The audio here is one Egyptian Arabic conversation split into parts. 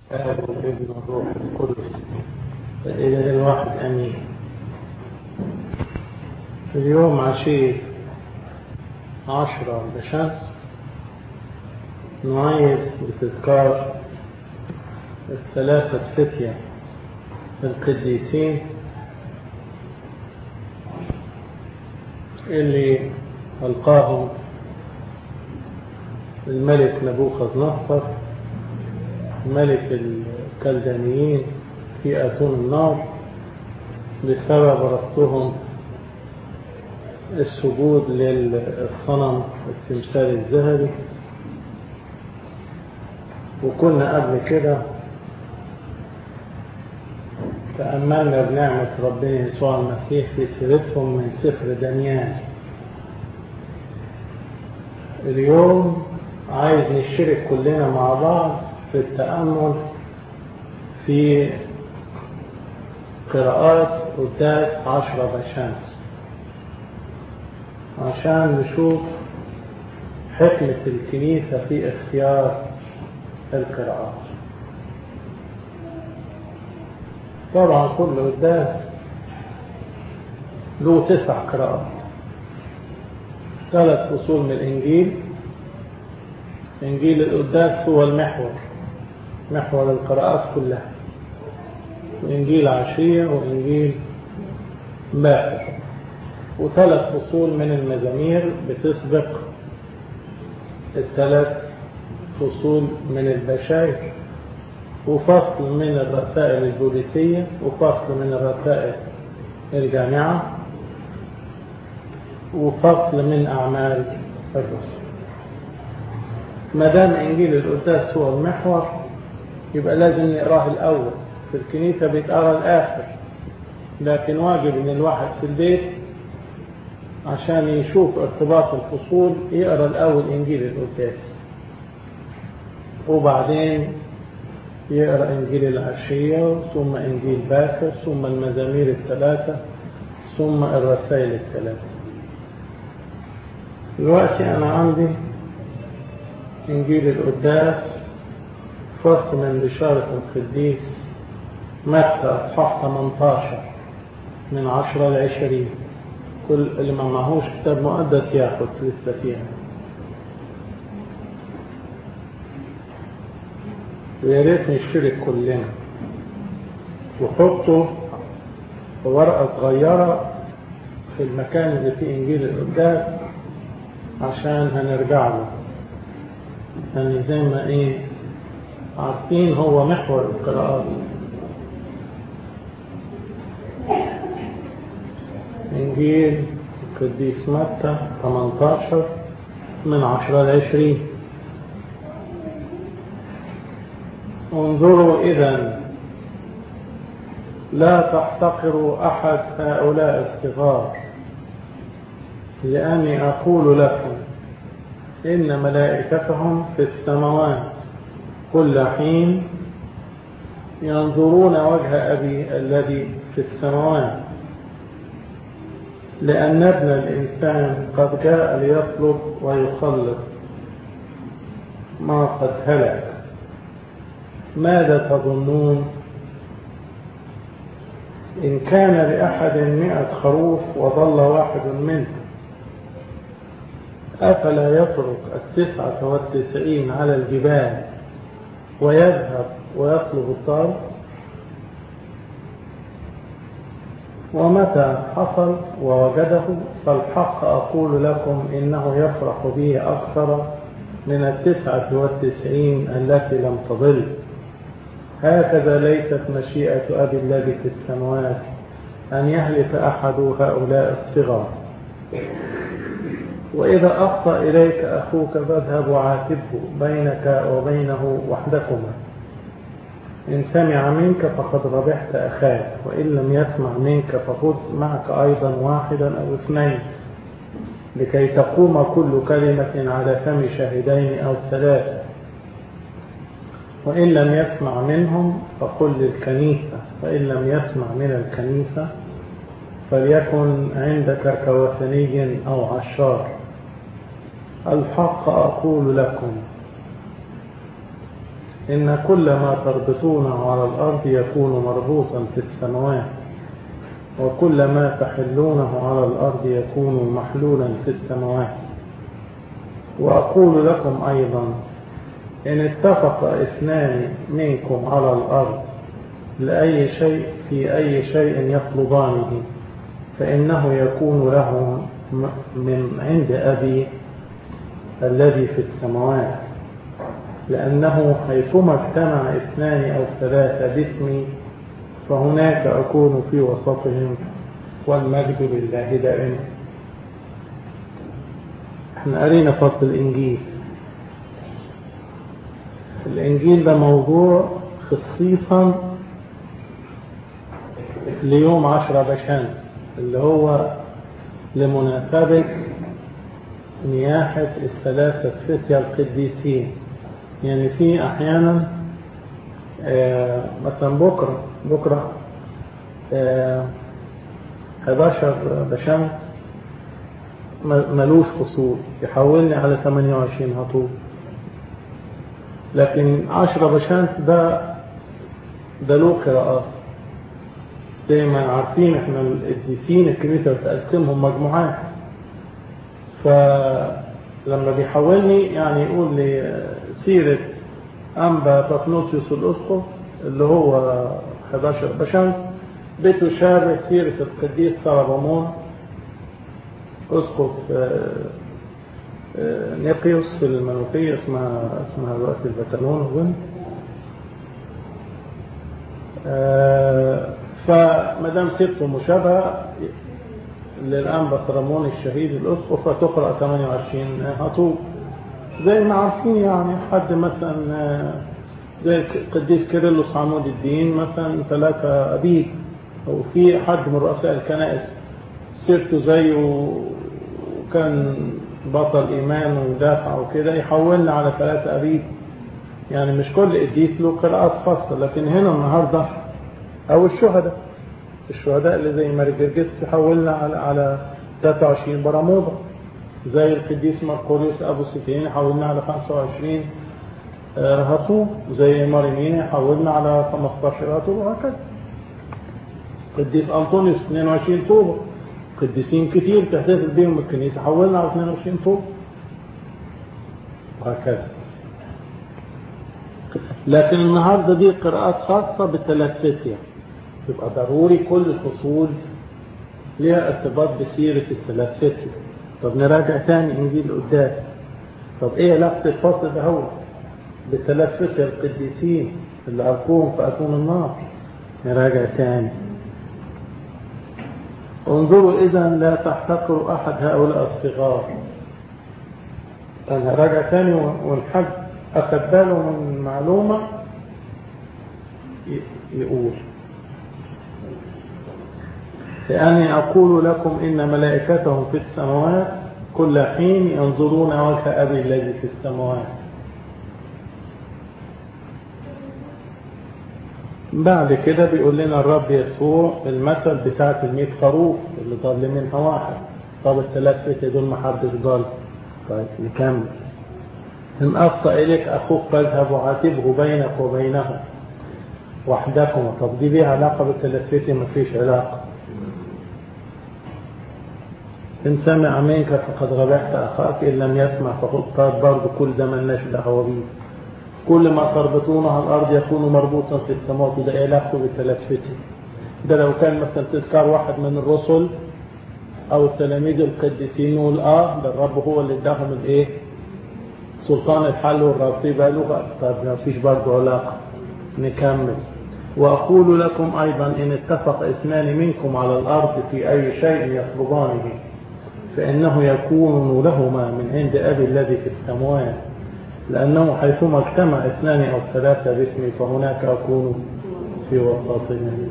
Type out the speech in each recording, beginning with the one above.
الآب والابن والروح القدس الإله الواحد أمين اليوم عشية عشرة بشمس نعيد بتذكار الثلاثة فتية القديسين اللي ألقاهم الملك نبوخذ نصر ملك الكلدانيين في أتون النار بسبب رفضهم السجود للصنم التمثال الذهبي وكنا قبل كده تأملنا بنعمة ربنا يسوع المسيح في سيرتهم من سفر دانيال اليوم عايز نشترك كلنا مع بعض في التأمل في قراءات قداس عشرة بشمس عشان نشوف حكمة الكنيسة في اختيار القراءات طبعا كل قداس له تسع قراءات ثلاث فصول من الإنجيل إنجيل القداس هو المحور محور القراءات كلها وإنجيل عشية وإنجيل باكر وثلاث فصول من المزامير بتسبق الثلاث فصول من البشاير وفصل من الرسائل البوليسية وفصل من الرسائل الجامعة وفصل من أعمال الرسل ما دام إنجيل القداس هو المحور يبقى لازم نقراه الأول في الكنيسة بيتقرا الآخر لكن واجب إن الواحد في البيت عشان يشوف ارتباط الفصول يقرا الأول إنجيل القداس وبعدين يقرا إنجيل العشية ثم إنجيل باكر ثم المزامير الثلاثة ثم الرسائل الثلاثة دلوقتي أنا عندي إنجيل القداس فصل من بشارة القديس متى أصحاح 18 من 10 ل 20 كل اللي ما معهوش كتاب مقدس ياخد لسه فيها ويا ريت نشترك كلنا وحطوا ورقة صغيرة في المكان اللي فيه إنجيل القداس عشان هنرجع له يعني زي ما ايه عارفين هو محور القراءات انجيل القديس متى 18 من 10 ل 20 انظروا اذا لا تحتقروا احد هؤلاء الصغار لاني اقول لكم إن ملائكتهم في السماوات كل حين ينظرون وجه أبي الذي في السماوات لأن ابن الإنسان قد جاء ليطلب ويخلص ما قد هلك ماذا تظنون إن كان لأحد مئة خروف وضل واحد منه أفلا يترك التسعة والتسعين على الجبال ويذهب ويطلب الضال ومتى حصل ووجده فالحق أقول لكم إنه يفرح به أكثر من التسعة والتسعين التي لم تضل هكذا ليست مشيئة أبي الذي في السماوات أن يهلك أحد هؤلاء الصغار وإذا أخطأ إليك أخوك فاذهب وعاتبه بينك وبينه وحدكما إن سمع منك فقد ربحت أخاك وإن لم يسمع منك فخذ معك أيضا واحدا أو اثنين لكي تقوم كل كلمة على فم شاهدين أو ثلاثة وإن لم يسمع منهم فقل للكنيسة فإن لم يسمع من الكنيسة فليكن عندك كوثني أو عشار الحق أقول لكم إن كل ما تربطونه على الأرض يكون مربوطا في السماوات وكل ما تحلونه على الأرض يكون محلولا في السماوات وأقول لكم أيضا إن اتفق اثنان منكم على الأرض لأي شيء في أي شيء يطلبانه فإنه يكون له من عند أبي الذي في السماوات لأنه حيثما اجتمع اثنان أو ثلاثة باسمي فهناك أكون في وسطهم والمجد لله دائما احنا قرينا فصل الإنجيل الإنجيل ده موضوع خصيصا ليوم عشرة بشمس اللي هو لمناسبة نياحة الثلاثة فتية القديسين يعني في أحيانا آه مثلا بكرة بكرة آه 11 بشمس ملوش فصول يحولني على 28 هطول لكن 10 بشمس ده ده له قراءات زي ما عارفين احنا القديسين الكنيسة بتقسمهم مجموعات فلما بيحولني يعني يقول لي سيرة أنبا بطنوتيوس الأسقف اللي هو 11 بشمس بتشابه سيرة القديس سربمون أسقف نيقيوس في المنوفية اسمها اسمها دلوقتي البتالون أظن فما دام سيرته مشابهة للأنبا سرمون الشهيد الأسقف فتقرأ 28 هطول زي ما عارفين يعني حد مثلا زي القديس كيرلس عمود الدين مثلا ثلاثة أبيب أو في حد من رؤساء الكنائس سيرته زيه وكان بطل إيمان ودافع وكده يحولنا على ثلاثة أبيب يعني مش كل قديس له قراءات خاصة لكن هنا النهاردة أو الشهداء الشهداء اللي زي ماري جرجس يحولنا على على 23 برمودا زي القديس مرقوليوس أبو ستين يحولنا على 25 هطوب زي مارينين يحولنا على 15 هطوب وهكذا قديس أنطونيوس 22 طوبة قديسين كتير تحتفل بيهم الكنيسة حولنا على 22 طوبة وهكذا لكن النهاردة دي قراءات خاصة بالثلاثية يبقى ضروري كل فصول ليها ارتباط بسيرة الثلاثية طب نراجع تاني انجيل قدام طب ايه علاقة الفصل ده هو بالثلاثية القديسين اللي ألقوهم في أتون النار نراجع تاني انظروا إذا لا تحتقروا أحد هؤلاء الصغار أنا راجع تاني ونحب أخذ باله من معلومة يقول لأني أقول لكم إن ملائكتهم في السماوات كل حين ينظرون وجه أبي الذي في السماوات بعد كده بيقول لنا الرب يسوع المثل بتاعت الميت خروف اللي ضل منها واحد طب الثلاث فتى دول ما حدش ضل طيب نكمل إن أخطأ إليك أخوك فاذهب وعاتبه بينك وبينه وحدكما طب دي ليها علاقة بالثلاث فتى ما فيش علاقة إن سمع منك فقد ربحت أخاك إن لم يسمع فقد طيب برضه كل ده ملناش دعوة بيه كل ما تربطونه على الأرض يكون مربوطا في السماوات وده علاقته بالثلاث فتن ده لو كان مثلا تذكار واحد من الرسل أو التلاميذ القديسين نقول آه ده الرب هو اللي اداهم الإيه؟ سلطان الحل والرصي بقى له طب ما فيش برضه علاقة نكمل وأقول لكم أيضا إن اتفق اثنان منكم على الأرض في أي شيء يطلبانه فإنه يكون لهما من عند أبي الذي في السماوات لأنه حيثما اجتمع اثنان أو ثلاثة باسمي فهناك أكون في وسطهم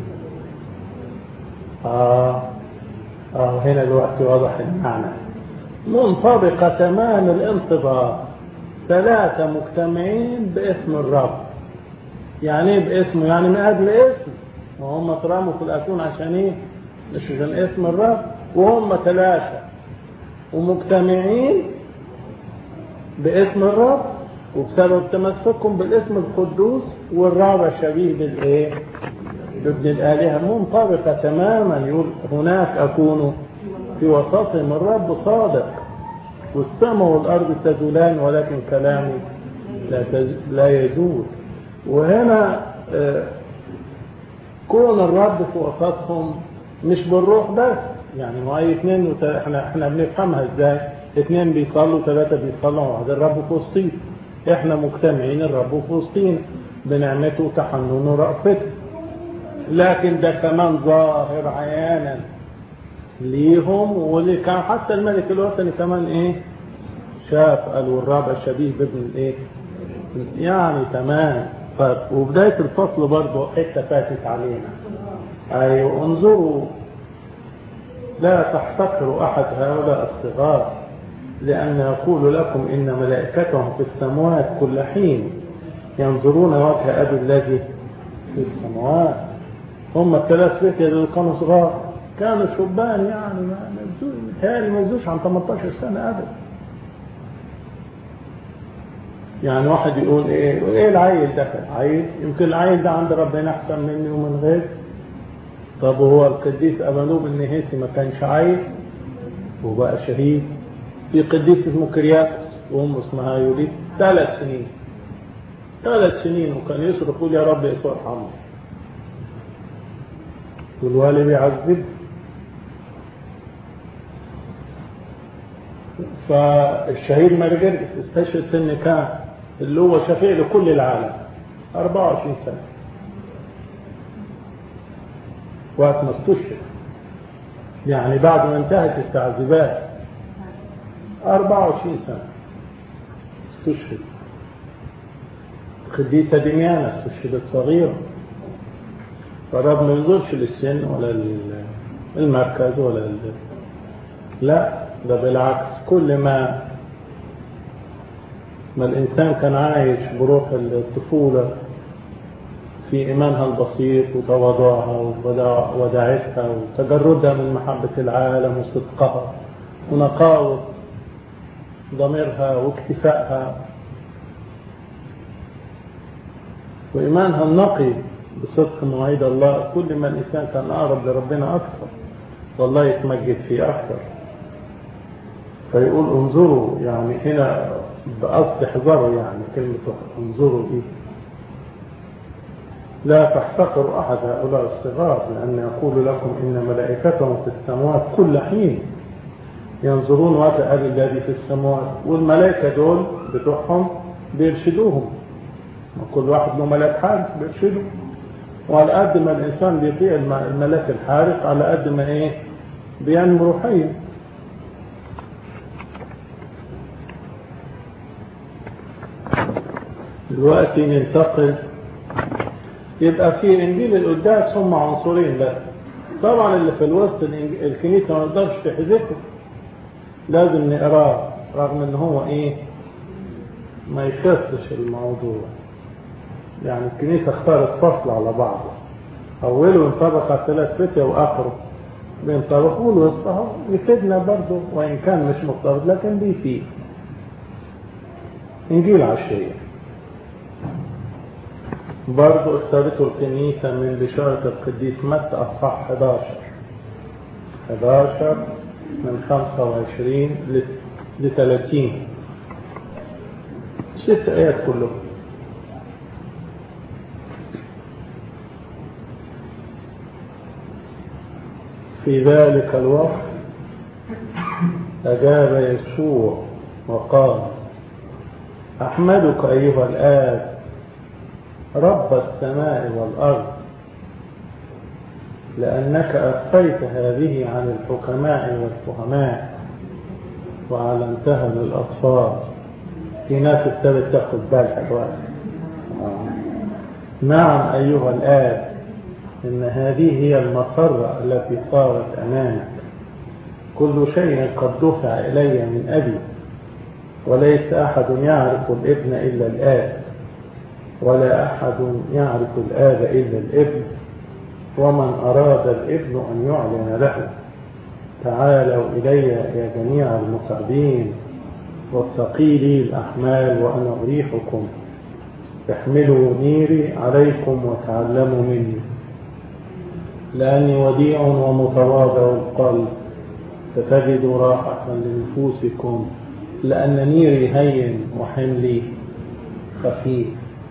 آه آه هنا الوقت واضح المعنى منطبقة تمام الانطباق ثلاثة مجتمعين باسم الرب يعني ايه باسمه يعني من أجل اسم وهم اترموا في الأتون عشان ايه مش عشان اسم الرب وهم ثلاثة ومجتمعين باسم الرب وبسبب تمسككم بالاسم القدوس والرابع شبيه بالايه بابن الآلهة منطبقة تماما يقول هناك أكون في وسطهم الرب صادق والسماء والأرض تزولان ولكن كلامي لا, تز... لا يزول وهنا آه كون الرب في وسطهم مش بالروح بس يعني ما هي اثنين وت... احنا احنا بنفهمها ازاي اثنين بيصلوا ثلاثة بيصلوا واحد الرب في وسطينا احنا مجتمعين الرب في وسطينا بنعمته وتحننه ورأفته لكن ده كمان ظاهر عيانا ليهم واللي كان حتى الملك الوثني كمان ايه شاف قال والرابع شبيه بابن الايه يعني تمام طيب وبداية الفصل برضه حتة فاتت علينا أيوة انظروا لا تحتقروا أحد هؤلاء الصغار لأن يقول لكم إن ملائكتهم في السماوات كل حين ينظرون وجه أبي الذي في السماوات هم الثلاث فتية اللي كانوا صغار كانوا شبان يعني ما متهيألي ما يزوش عن 18 سنة أبدا يعني واحد يقول ايه ايه العيل ده عيل يمكن العيل ده عند ربنا احسن مني ومن غير طب وهو القديس ابانوب النهيسي ما كانش عيل وبقى شهيد في قديس اسمه كرياكس وام اسمها يوليد ثلاث سنين ثلاث سنين وكان يصرخ يقول يا رب يسوع ارحمه والوالي بيعذب فالشهيد مارجرجس استشهد سن كام اللي هو شفيع لكل العالم 24 سنة وقت ما استشهد يعني بعد ما انتهت التعذيبات 24 سنة استشهد القديسة دميانة استشهدت صغيرة فالرب ما ينظرش للسن ولا المركز ولا ال... لا ده بالعكس كل ما ما الإنسان كان عايش بروح الطفولة في إيمانها البسيط وتواضعها وداعتها وتجردها من محبة العالم وصدقها ونقاوة ضميرها واكتفائها وإيمانها النقي بصدق مواعيد الله كل ما الإنسان كان أقرب لربنا أكثر والله يتمجد فيه أكثر فيقول انظروا يعني هنا بقصد احذروا يعني كلمة انظروا دي لا تحتقروا أحد هؤلاء الصغار لأن يقول لكم إن ملائكتهم في السماوات كل حين ينظرون وجه أبي الذي في السماوات والملائكة دول بتوعهم بيرشدوهم كل واحد له ملاك حارس بيرشده وعلى قد ما الإنسان بيطيع الملاك الحارس على قد ما إيه بينمو روحيا دلوقتي ننتقل يبقى في انجيل القداس هم عنصرين بس طبعا اللي في الوسط الكنيسه ما نقدرش تحذفه لازم نقراه رغم ان هو ايه ما يخصش الموضوع يعني الكنيسه اختارت فصل على بعضه اوله ينطبق على ثلاث فتية واخره بينطبقوا الوسط اهو يفيدنا برضه وان كان مش مرتبط لكن بيفيد انجيل عشيه برضو اختارته الكنيسة من بشارة القديس متى أصحاح 11 11 من 25 ل 30 ست آيات كلهم في ذلك الوقت أجاب يسوع وقال أحمدك أيها الآب رب السماء والأرض لأنك أخفيت هذه عن الحكماء والفهماء وعلمتها للأطفال في ناس ابتدت تاخد بالها دلوقتي نعم أيها الآب إن هذه هي المسرة التي صارت أمامك كل شيء قد دفع إلي من أبي وليس أحد يعرف الابن إلا الآب ولا أحد يعرف الآب إلا الابن ومن أراد الابن أن يعلن له تعالوا إلي يا جميع المتعبين والثقيل الأحمال وأنا أريحكم احملوا نيري عليكم وتعلموا مني لأني وديع ومتواضع القلب فتجدوا راحة لنفوسكم لأن نيري هين وحملي خفيف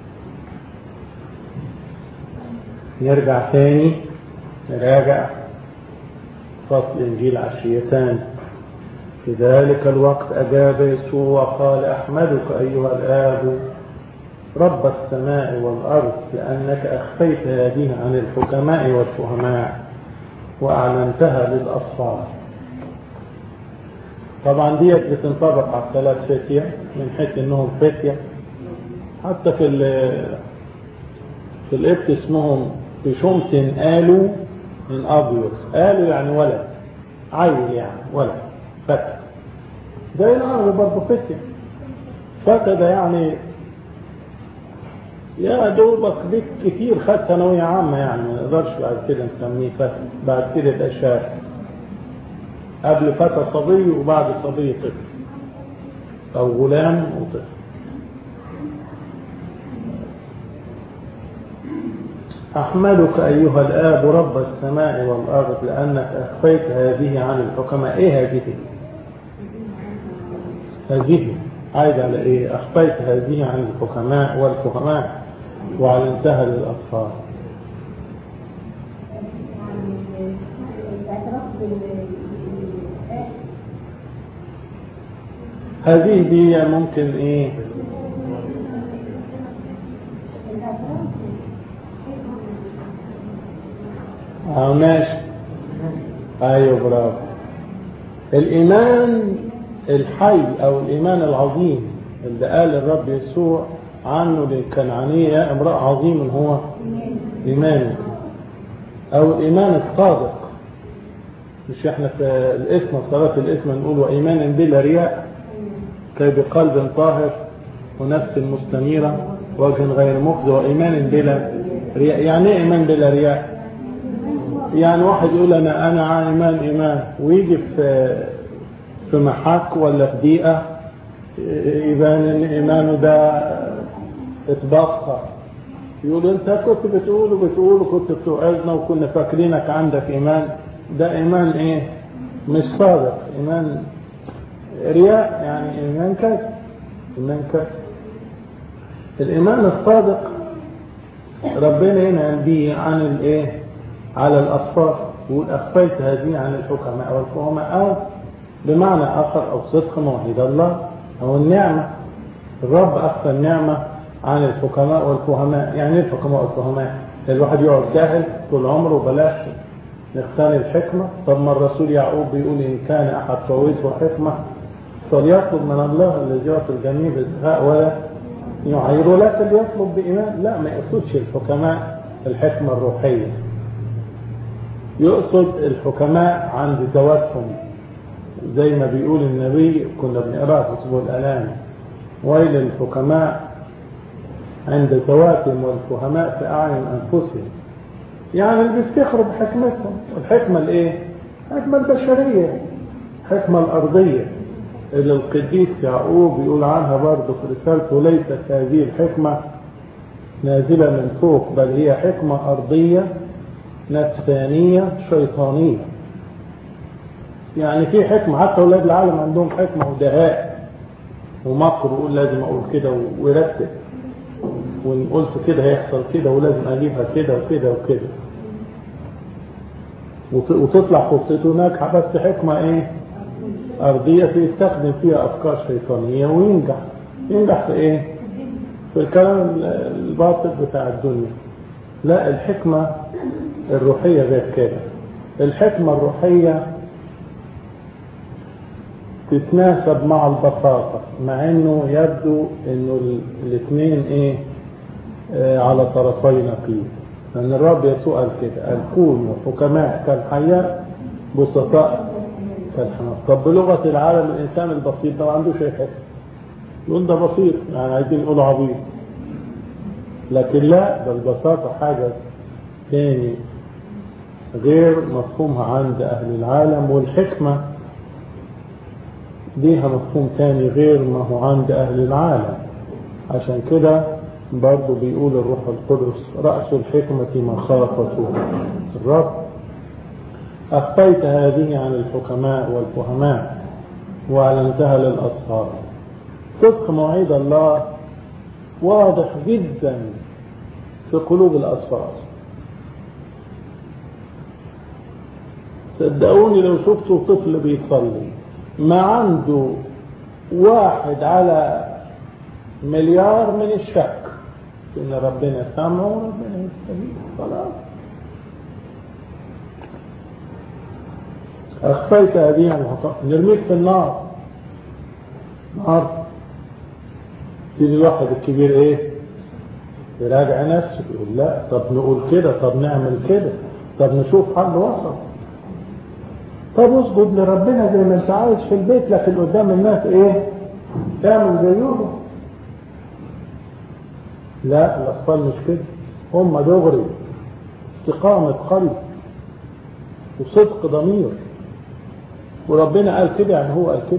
نرجع تاني نراجع فصل إنجيل عشيتان في ذلك الوقت أجاب يسوع وقال أحمدك أيها الآب رب السماء والأرض لأنك أخفيت هذه عن الحكماء والفهماء وأعلنتها للأطفال طبعا ديت بتنطبق على الثلاث فتية من حيث انهم فتية حتى في ال في الإبت اسمهم في شمس قالوا من أبيض قالوا يعني ولد عيل يعني ولد فتى زي العرب برضه فتية فتى ده يعني يا دوبك بك كتير خد ثانوية عامة يعني ما نقدرش بعد كده نسميه فتى بعد كده يبقى شاب قبل فتى صبي وبعد صبي طفل أو غلام وطفل أحمدك أيها الآب رب السماء والأرض لأنك أخفيت هذه عن الحكماء إيه هذه؟ هذه عايد على إيه؟ أخفيت هذه عن الحكماء والفهماء وعلمتها للأطفال هذه دي ممكن ايه اه ماشي ايوه برافو الايمان الحي او الايمان العظيم اللي قال الرب يسوع عنه للكنعانية يا امرأة عظيم هو ايمانك او الايمان الصادق مش احنا في الاسم صلاة الاسم نقول وايمان بلا رياء كي بقلب طاهر ونفس مستنيرة وجه غير مخزي وإيمان بلا رياء يعني ايه إيمان بلا رياء يعني واحد يقول أنا أنا إيمان إيمان ويجي في في محك ولا في دقيقة يبان إن إيمانه ده اتبخر يقول أنت كنت بتقول وبتقول وكنت بتوعظنا وكنا فاكرينك عندك إيمان ده إيمان إيه؟ مش صادق إيمان رياء يعني إيمان كذب إيمان كذب الإيمان الصادق ربنا هنا به عن الإيه على الأصفار يقول أخفيت هذه عن الحكماء والفهماء أو بمعنى آخر أو صدق موحد الله أو النعمة الرب أخفى النعمة عن الحكماء والفهماء يعني ايه الحكماء والفهماء الواحد يقعد جاهل طول عمره بلاش نختار الحكمة طب ما الرسول يعقوب بيقول إن كان أحد فويس وحكمة فليطلب من الله الذي يعطي الجميع بالذكاء ولا يعير لكن ليطلب بإيمان لا ما يقصدش الحكماء الحكمة الروحية يقصد الحكماء عند ذواتهم زي ما بيقول النبي كنا بنقراه في اسبوع الالام ويل للحكماء عند ذواتهم والفهماء في اعين انفسهم يعني اللي بيفتخروا بحكمتهم والحكمه الايه؟ الحكمه البشريه الحكمه الارضيه اللي القديس يعقوب يقول عنها برضه في رسالته ليست هذه الحكمه نازله من فوق بل هي حكمه ارضيه نفسانيه شيطانيه يعني في حكمة حتى أولاد العالم عندهم حكمة ودهاء ومكر ويقول لازم أقول كده ويرتب وإن قلت كده هيحصل كده ولازم أجيبها كده وكده وكده وتطلع خطته ناجحة بس حكمة إيه؟ أرضية يستخدم فيها أفكار شيطانية وينجح ينجح في إيه؟ في الكلام الباطل بتاع الدنيا لا الحكمة الروحية غير كده الحكمة الروحية تتناسب مع البساطة مع انه يبدو انه الاثنين ايه آه على طرفي نقيض لان الرب يسوع قال كده قال كونوا حكماء كالحياة بسطاء كالحمام طب بلغة العالم الانسان البسيط ده ما عندوش اي حكمة يقول ده بسيط يعني عايزين يقولوا عبيط لكن لا ده البساطة حاجة تاني غير مفهومها عند اهل العالم والحكمه ليها مفهوم تاني غير ما هو عند أهل العالم عشان كده برضه بيقول الروح القدس رأس الحكمة مخافة الرب أخفيت هذه عن الحكماء والفهماء وأعلنتها للأطفال صدق مواعيد الله واضح جدا في قلوب الأطفال صدقوني لو شفتوا طفل بيصلي ما عنده واحد على مليار من الشك ان ربنا سامعه وربنا يستجيب خلاص اخفيت هذه عن الحقائق نرميك في النار نار تيجي الواحد الكبير ايه يراجع نفسه يقول لا طب نقول كده طب نعمل كده طب نشوف حل وسط طب اسجد لربنا زي ما انت عايز في البيت لكن قدام الناس ايه تعمل زيهم لا الاطفال مش كده هم دغري استقامة قلب وصدق ضمير وربنا قال كده يعني هو قال كده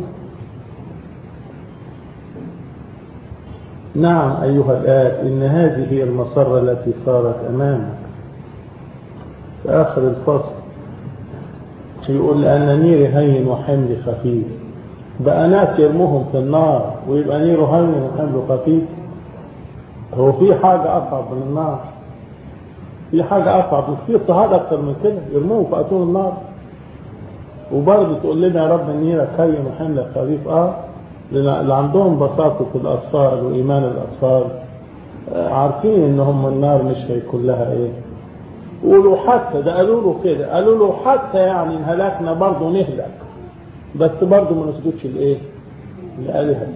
نعم أيها الآب إن هذه هي المسرة التي صارت أمامك في آخر الفصل يقول لأن نيري هين وحملي خفيف بقى ناس يرموهم في النار ويبقى نيره هين وحمله خفيف هو في حاجة أصعب من النار في حاجة أصعب مش في اضطهاد أكتر من كده يرموه في أتون النار وبرضه تقول لنا يا رب نيرك هين وحملك خفيف اه اللي عندهم بساطة الأطفال وإيمان الأطفال عارفين إن هم النار مش هيكون لها إيه قولوا حتى ده قالوا له كده قالوا له حتى يعني انهلكنا برضه نهلك بس برضه ما نسجدش لإيه؟ لآلهة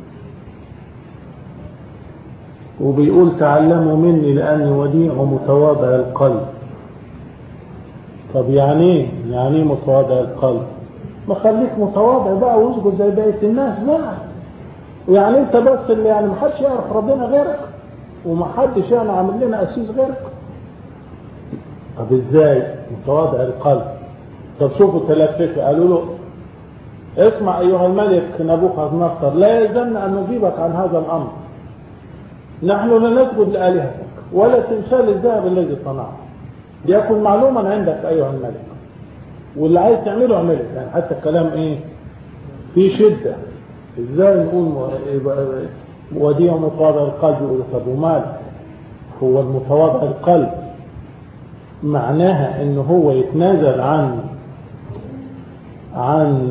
وبيقول تعلموا مني لأني وديع ومتواضع القلب طب يعني ايه؟ يعني ايه متواضع القلب؟ ما خليك متواضع بقى واسجد زي بقية الناس لا يعني انت بس اللي يعني ما حدش يعرف ربنا غيرك وما حدش يعني عامل لنا اسيس غيرك طب ازاي متواضع القلب طب شوفوا تلففه قالوا له اسمع ايها الملك نبوخذ نصر لا يلزمنا ان نجيبك عن هذا الامر نحن لا نسجد لالهتك ولا تمثال الذهب الذي صنعه ليكن معلوما عندك ايها الملك واللي عايز تعمله اعمله يعني حتى الكلام ايه في شدة ازاي نقول وديع متواضع القلب يقول طب ومال هو المتواضع القلب معناها ان هو يتنازل عن عن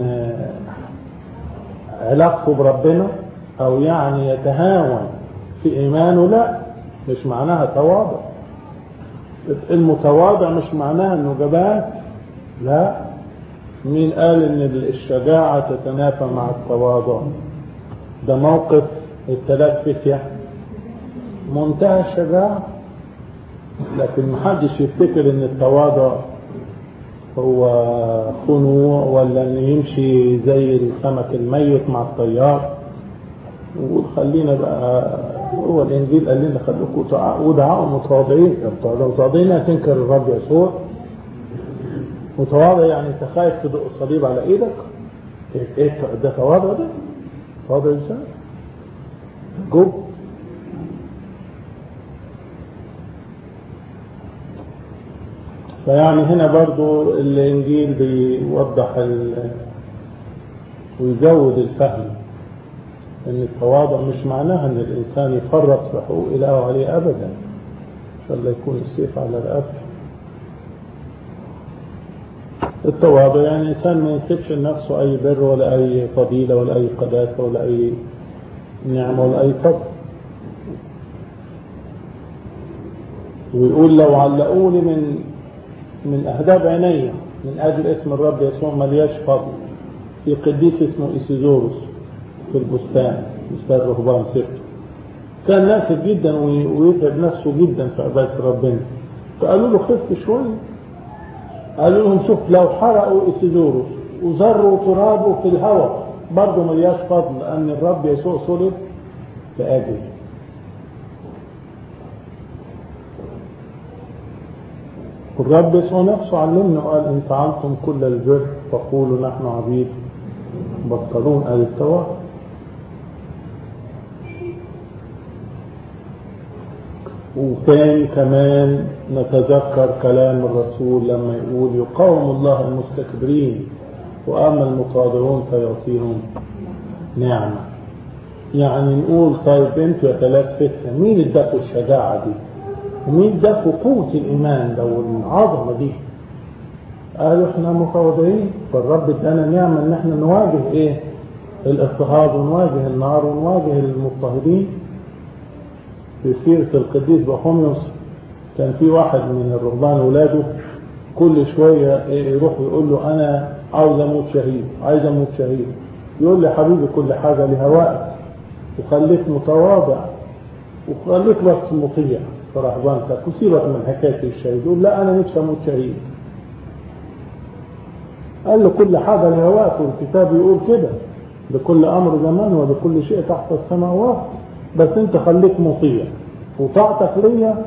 علاقته بربنا او يعني يتهاون في ايمانه لا مش معناها تواضع المتواضع مش معناها انه جبان لا مين قال ان الشجاعة تتنافى مع التواضع ده موقف الثلاث فتية منتهى الشجاعة لكن محدش يفتكر ان التواضع هو خنوع ولا ان يمشي زي السمك الميت مع الطيار وخلينا بقى هو الانجيل قال لنا خليكم ودعاء متواضعين متواضعين هتنكر الرب يسوع متواضع يعني انت خايف تدق الصليب على ايدك ايه ده تواضع ده تواضع انسان جب فيعني هنا برضو الانجيل بيوضح ويزود الفهم ان التواضع مش معناها ان الانسان يفرط في حقوق اله عليه ابدا ان شاء الله يكون السيف على رقبته التواضع يعني الإنسان ما ينسبش لنفسه أي بر ولا أي فضيلة ولا أي قداسة ولا أي نعمة ولا أي فضل ويقول لو علقوني من من أهداب عيني من أجل اسم الرب يسوع ملياش فضل في قديس اسمه إيسيزوروس في البستان بستان رهبان سبته كان ناسف جدا ويتعب نفسه جدا في عبادة ربنا فقالوا له خف شوية قالوا لهم شوف لو حرقوا إسدوره وزروا ترابه في الهواء برضه ملياش فضل لأن الرب يسوع صلب لأجل الرب يسوع نفسه علمنا وقال إن فعلتم كل البر فقولوا نحن عبيد بطلون قال التوراة وكان كمان نتذكر كلام الرسول لما يقول يقاوم الله المستكبرين وأما المتواضعون فيعطيهم نعمة يعني نقول طيب انتوا يا ثلاث فتنة مين اداكوا الشجاعة دي ومين اداكوا قوة الإيمان ده والعظمة دي قالوا احنا متواضعين فالرب ادانا نعمة ان احنا نواجه ايه الاضطهاد ونواجه النار ونواجه المضطهدين في سيرة القديس بخوميوس كان في واحد من الرهبان ولاده كل شوية يروح يقول له أنا عاوز أموت شهيد عايز أموت شهيد يقول لي حبيبي كل حاجة لها وقت وخليك متواضع وخليك بس مطيع في رهبانتك وسيبك من حكاية الشهيد يقول لا أنا نفسي أموت شهيد قال له كل حاجة لها وقت والكتاب يقول كده لكل أمر زمان ولكل شيء تحت السماوات بس أنت خليك مطيع وطاعتك ليا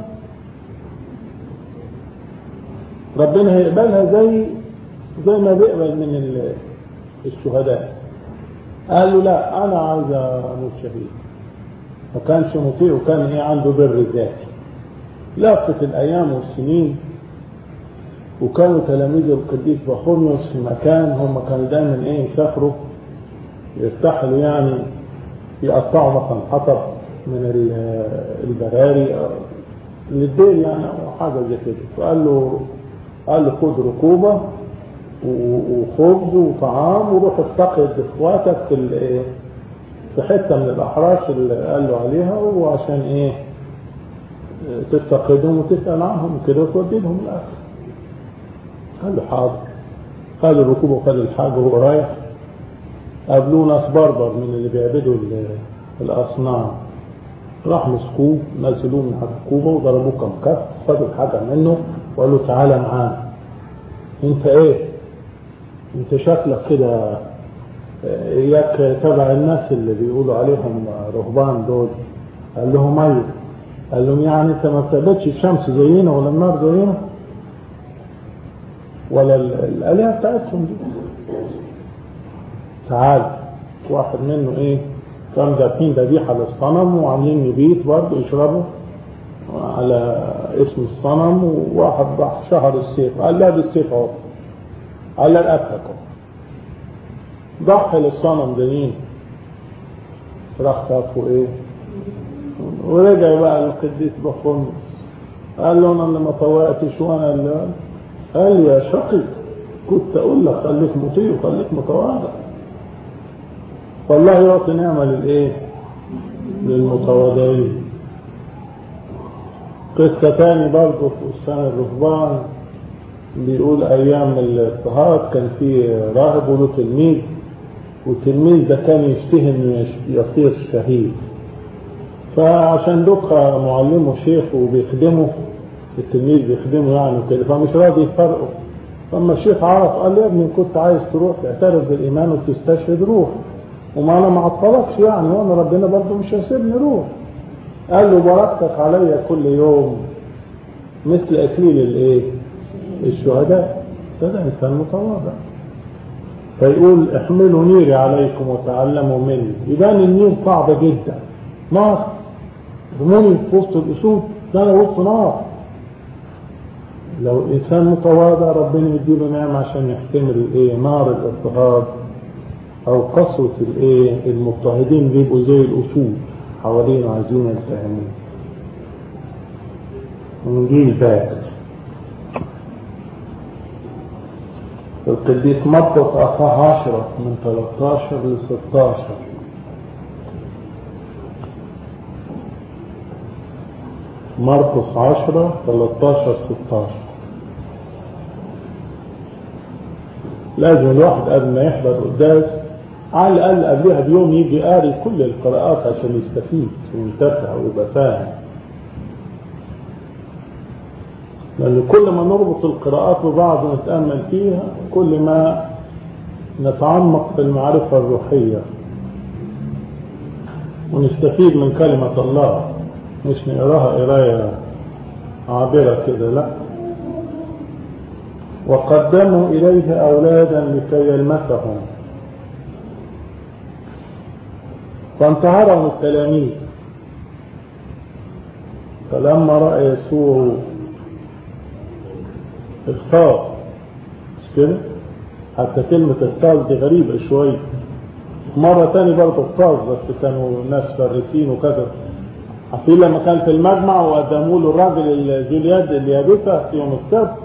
ربنا هيقبلها زي زي ما بيقبل من الشهداء قال له لا انا عايز اموت شهيد ما كانش مطيع وكان ايه عنده بر ذاتي لفت الايام والسنين وكانوا تلاميذ القديس بخوميوس في مكان هم كانوا دايما ايه يسافروا يرتحلوا يعني يقطعوا مثلا حطب من البراري للدير يعني او حاجه زي كده فقال له قال له خد ركوبه وخبز وطعام وروح افتقد اخواتك في في حته من الاحراش اللي قال له عليها وعشان ايه تفتقدهم وتسال عنهم كده وتودي لهم الاكل قال له حاضر خد الركوبه وخد الحاجه وهو رايح قابلوه ناس بربر من اللي بيعبدوا الاصنام راح مسكوه نزلوه من الركوبه وضربوه كم كف خدوا الحاجه منه وقالوا تعالى معانا انت ايه انت شكلك كده اياك تبع الناس اللي بيقولوا عليهم رهبان دول قال لهم ايوه قال لهم يعني انت ما بتعبدش الشمس زينا ولا النار زينا ولا الالهه بتاعتهم دي تعال واحد منه ايه كان ذابحين ذبيحه للصنم وعاملين نبيت برضه يشربوا على اسم الصنم وواحد راح شهر السيف قال لا بالسيف اهو قال لا الاكلك ضحي للصنم ده مين راح خافوا ايه ورجع بقى القديس بخمس قال له انا اللي ما طوعتش وانا اللي قال لي يا شقي كنت اقول لك خليك مطيع وخليك متواضع والله يعطي نعمه للايه للمتواضعين قصة تاني برضه في أستاذ الرهبان بيقول أيام الاضطهاد كان في راهب وله تلميذ والتلميذ ده كان يشتهي إنه يصير شهيد فعشان دوكا معلمه شيخ وبيخدمه التلميذ بيخدمه يعني وكده فمش راضي يفرقه فلما الشيخ عرف قال له يا ابني كنت عايز تروح تعترف بالإيمان وتستشهد روح وما أنا ما عطلكش يعني وأنا ربنا برضه مش هيسيبني روح قال له بركتك عليا كل يوم مثل اكليل الايه الشهداء ده انسان متواضع فيقول احملوا نيري عليكم وتعلموا مني يبان النير صعبة جدا نار رموني في وسط الاسود ده انا وسط نار لو الانسان متواضع ربنا يديله نعمة عشان يحتمل الايه نار الاضطهاد او قسوة الايه المضطهدين بيبقوا زي الاسود حوالينا عايزين يلتهمون ونجيل باكر القديس مرقس أصحاح عشرة من 13 ل 16 مرقس عشرة 13 16 لازم الواحد قبل ما يحضر قداس على الأقل قبلها بيوم يجي قاري كل القراءات عشان يستفيد وينتفع ويبقى فاهم لأن كل ما نربط القراءات ببعض ونتأمل فيها كل ما نتعمق في المعرفة الروحية ونستفيد من كلمة الله مش نقراها قراية عابرة كده لا وقدموا إليه أولادا لكي يلمسهم فانتهرهم التلاميذ فلما رأى يسوع اغتاظ مش كده حتى كلمة اغتاظ دي غريبة شوية مرة تاني برضه اغتاظ بس كانوا ناس فارسين وكذا عارفين لما كان في المجمع وقدموا له الراجل الجولياد اليابسة في يوم السبت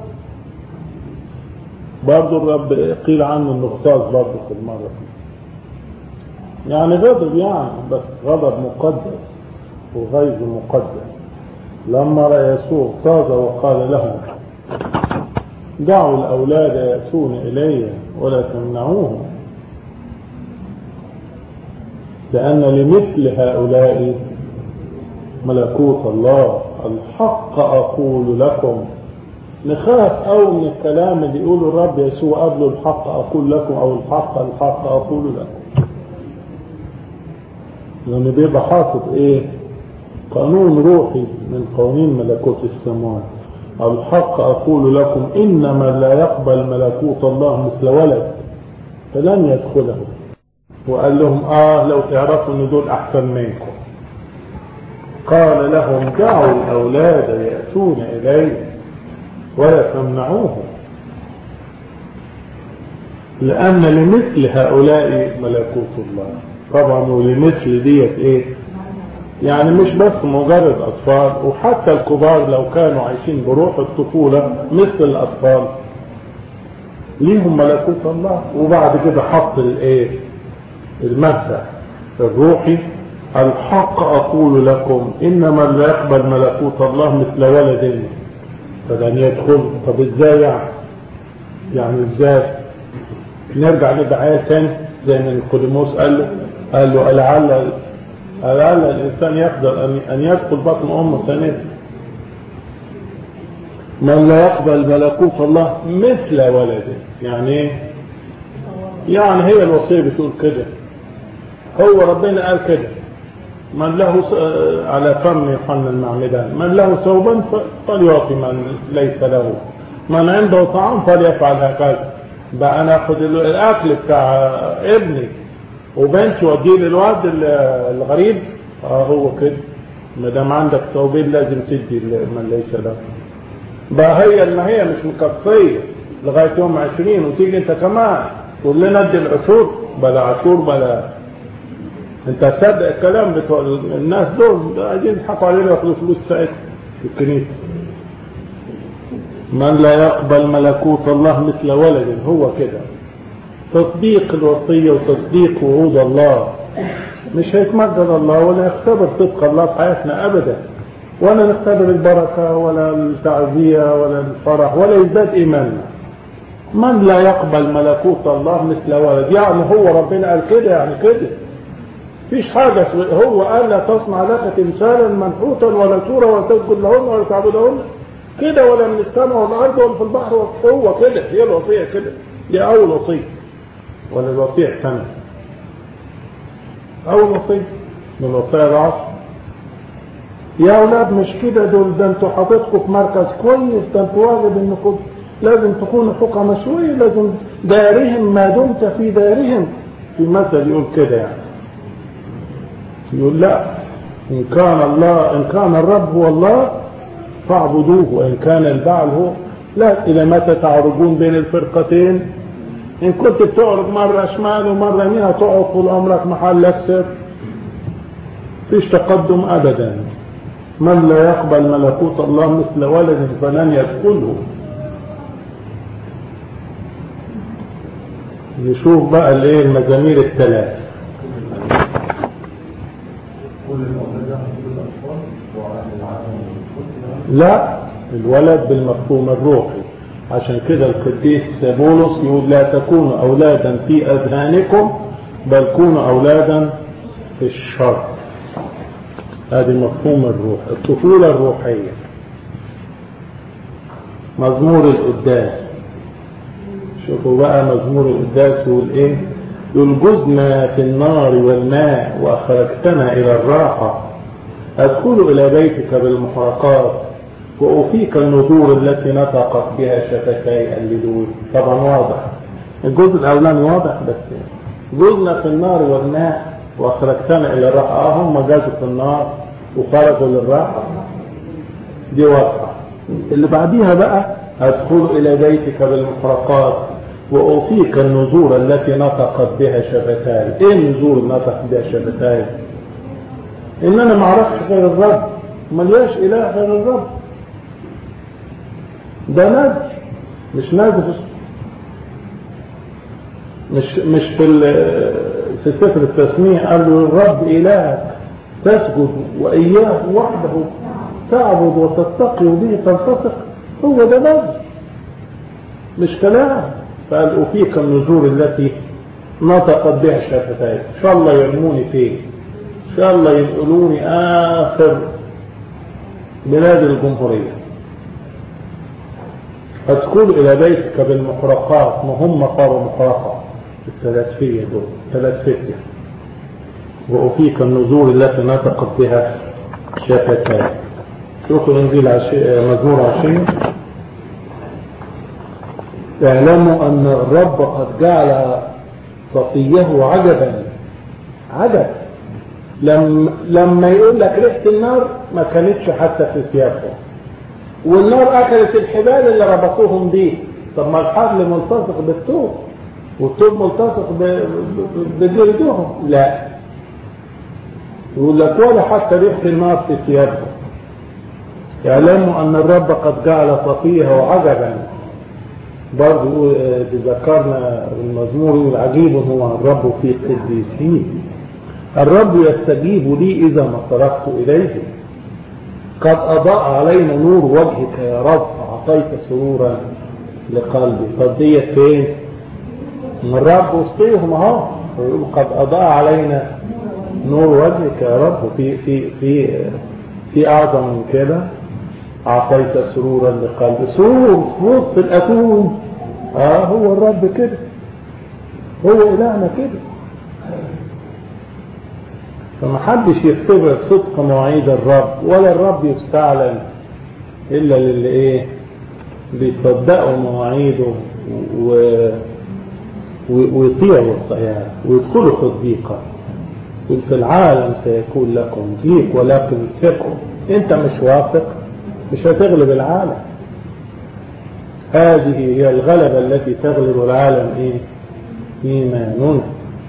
برضه الرب قيل عنه انه اغتاظ برضه في المرة يعني غضب يعني بس غضب مقدس وغيظ مقدس لما رأى يسوع اغتاظ وقال لهم دعوا الأولاد يأتون إلي ولا تمنعوهم لأن لمثل هؤلاء ملكوت الله الحق أقول لكم نخاف أو من الكلام اللي يقوله الرب يسوع قبل الحق أقول لكم أو الحق الحق أقول لكم لأن بيبقى حاطط إيه قانون روحي من قوانين ملكوت السماوات الحق أقول لكم إن من لا يقبل ملكوت الله مثل ولد فلن يدخله وقال لهم آه لو تعرفوا إن دول أحسن منكم قال لهم دعوا الأولاد يأتون إلي ولا تمنعوهم لأن لمثل هؤلاء ملكوت الله طبعا ولمثل ديت إيه يعني مش بس مجرد أطفال وحتى الكبار لو كانوا عايشين بروح الطفولة مثل الأطفال ليهم ملكوت الله وبعد كده حط الايه المبدأ الروحي الحق أقول لكم إن من لا يقبل ملكوت الله مثل ولد فلن يدخل طب ازاي يعني يعني ازاي نرجع لدعاية تاني زي ما نيقوديموس قال له قال له لعل لعل الإنسان يقدر أن يدخل بطن أمه ثانية من لا يقبل ملكوت الله مثل ولده يعني ايه يعني هي الوصية بتقول كده هو ربنا قال كده من له على فم يوحنا المعمدان من له ثوبا فليعطي من ليس له من عنده طعام فليفعل هكذا بقى انا اخد الاكل بتاع ابني وبنتي واديه للواد الغريب اه هو كده ما دام عندك ثوبين لازم تدي من ليس له بقى هي اللي هي مش مكفيه لغايه يوم 20 وتيجي انت كمان تقول لنا ادي العشور بلا عشور بلا انت تصدق الكلام بتوع الناس دول عايزين يضحكوا علينا ياخدوا فلوس ساعتها في الكنيسه من لا يقبل ملكوت الله مثل ولد هو كده تصديق الوصية وتصديق وعود الله مش هيتمجد الله ولا يختبر صدق الله في حياتنا أبدا ولا نختبر البركة ولا التعزية ولا الفرح ولا يزداد إيماننا من لا يقبل ملكوت الله مثل ولد يعني هو ربنا قال كده يعني كده فيش حاجة هو قال لا تصنع لك تمثالا منحوتا ولا صورة ولا تسجد لهن ولا تعبدهن كده ولا من السماء والأرض ولا في البحر هو كده هي الوصية كده دي أول وصية ولا الوصية الثانية أول وصية من الوصية العشر يا أولاد مش كده دول ده انتوا حاططكم في مركز كويس ده انتوا واجب انكم لازم تكونوا حكمة شوية لازم دارهم ما دمت في دارهم في مثل يقول كده يعني يقول لا إن كان الله إن كان الرب هو الله فاعبدوه وإن كان البعل هو لا إلى متى تعرجون بين الفرقتين إن كنت بتعرج مرة شمال ومرة يمين هتقعد طول عمرك محلك سر فيش تقدم أبدا من لا يقبل ملكوت الله مثل ولد فلن يدخله نشوف بقى الايه المزامير الثلاث لا الولد بالمفهوم الروحي عشان كده القديس بولس يقول لا تكونوا أولادا في أذهانكم بل كونوا أولادا في الشر هذه مفهوم الروح الطفولة الروحية مزمور القداس شوفوا بقى مزمور القداس يقول ايه يقول جزنا في النار والماء وأخرجتنا إلى الراحة أدخل إلى بيتك بالمحرقات وأفيك النذور التي نطقت بها شفتي اللدود طبعا واضح الجزء الأولاني واضح بس جزنا في النار والماء واخرجتنا الى الراحه اه هم جازوا في النار وخرجوا للراحه دي واضحه اللي بعديها بقى ادخل الى بيتك بالمحرقات واوفيك النذور التي نطقت بها شفتاي ايه النذور اللي نطقت بها شفتاي ان انا ما اعرفش غير الرب ملياش اله غير الرب ده نذر مش نذر مش مش في في سفر التسمية قال له الرب إلهك تسجد وإياه وحده تعبد وتتقي وبه تلتصق هو ده نذر مش كلام فقال أفيك النذور التي نطقت بها شفتاي إن شاء الله يرموني فيه إن شاء الله ينقلوني آخر بلاد الجمهورية أدخل إلى بيتك بالمحرقات ما هم قالوا محرقة الثلاثفية دول ثلاثفية وأفيك النذور التي نطقت بها شفتاي شوفوا الإنجيل عشي... مزمور عشرين اعلموا أن الرب قد جعل صفيه عجبا عجب لما لما يقول لك ريحة النار ما كانتش حتى في ثيابهم والنار أكلت الحبال اللي ربطوهم بيه طب ما الحبل ملتصق بالثوب والثوب ملتصق بجلدهم لا يقول لك ولا حتى ريحة النار في ثيابهم اعلموا أن الرب قد جعل صفيه عجبا برضه ذكرنا المزمور يقول عجيب هو الرب في قديسين الرب يستجيب لي إذا ما صرفت إليه قد أضاء علينا نور وجهك يا رب أعطيت سرورا لقلبي طب ديت فين؟ من الرب وسطيهم اهو ويقول قد أضاء علينا نور وجهك يا رب في في في في أعظم من كده أعطيت سرورا لقلبي سرور في وسط الأتون آه هو الرب كده هو إلهنا كده فما حدش يختبر صدق مواعيد الرب ولا الرب يستعلن إلا للي إيه بيصدقوا مواعيده و... و... ويطيعوا وصاياه ويدخلوا في الضيقة في العالم سيكون لكم ضيق ولكن ثقوا انت مش واثق مش هتغلب العالم هذه هي الغلبة التي تغلب العالم ايه ايماننا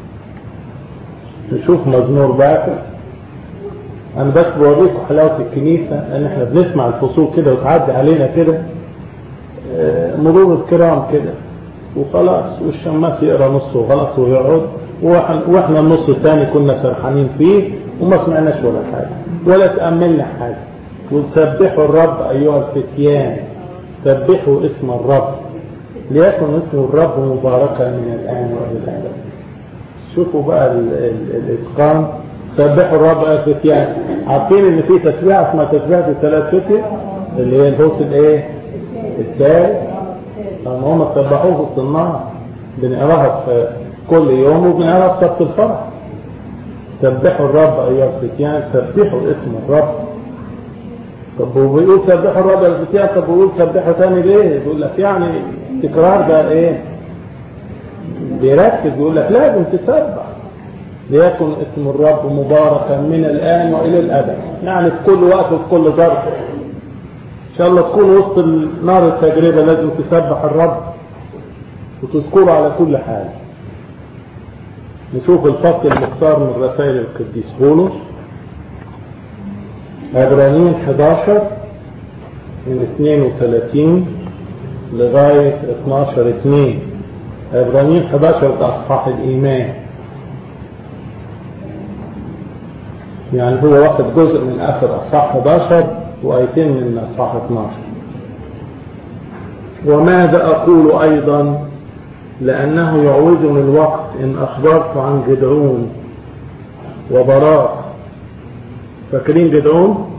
نشوف مزمور باكر انا بس بوريكم حلاوة الكنيسة ان احنا بنسمع الفصول كده وتعدي علينا كده مرور الكرام كده وخلاص والشماس يقرا نصه غلط ويقعد واحنا النص الثاني كنا سرحانين فيه وما سمعناش ولا حاجه ولا تاملنا حاجه وسبحوا الرب ايها الفتيان سبحوا اسم الرب ليكن اسم الرب مباركا من الان والى الابد شوفوا بقى ال ال الاتقان سبحوا الرب ايها الفتيان عارفين ان في تسبيحه اسمها تسبيحه الثلاث فتية اللي هي الهوس الايه الثالث لما هم سبحوه في وسط النار بنقراها في كل يوم وبنقراها في سبت الفرح سبحوا الرب ايها الفتيان سبحوا اسم الرب طب وبيقول سبحوا الرب ايها الفتيان طب بيقول سبحوا تاني ليه؟ بيقول لك يعني تكرار ده ايه؟ بيركز بيقول لك لازم تسبح ليكن اسم الرب مباركا من الان والى الابد يعني في كل وقت وفي كل ظرف ان شاء الله تكون وسط نار التجربه لازم تسبح الرب وتذكره على كل حال نشوف الفصل المختار من رسائل القديس بولس عبرانيين 11 من 32 لغاية 12 2 عبرانيين 11 ده أصحاح الإيمان يعني هو واخد جزء من آخر أصحاح 11 وآيتين من أصحاح 12 وماذا أقول أيضا لأنه يعوزني الوقت إن أخبرت عن جدعون وبراق فاكرين جدعون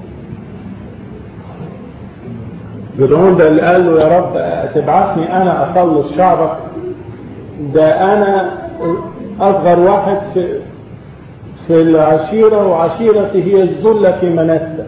جدعون ده اللي قال له يا رب تبعثني أنا أخلص شعبك ده أنا أصغر واحد في في العشيرة وعشيرتي هي الذلة في منسى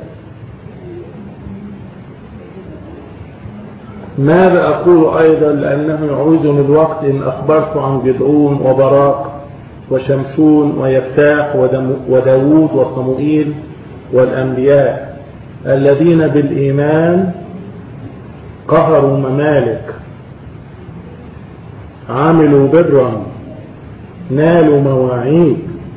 ماذا أقول أيضا لأنه يعوزني الوقت إن أخبرت عن جدعون وبراق وشمشون ويفتاح وداود وصموئيل والأنبياء الذين بالإيمان قهروا ممالك عملوا برا نالوا مواعيد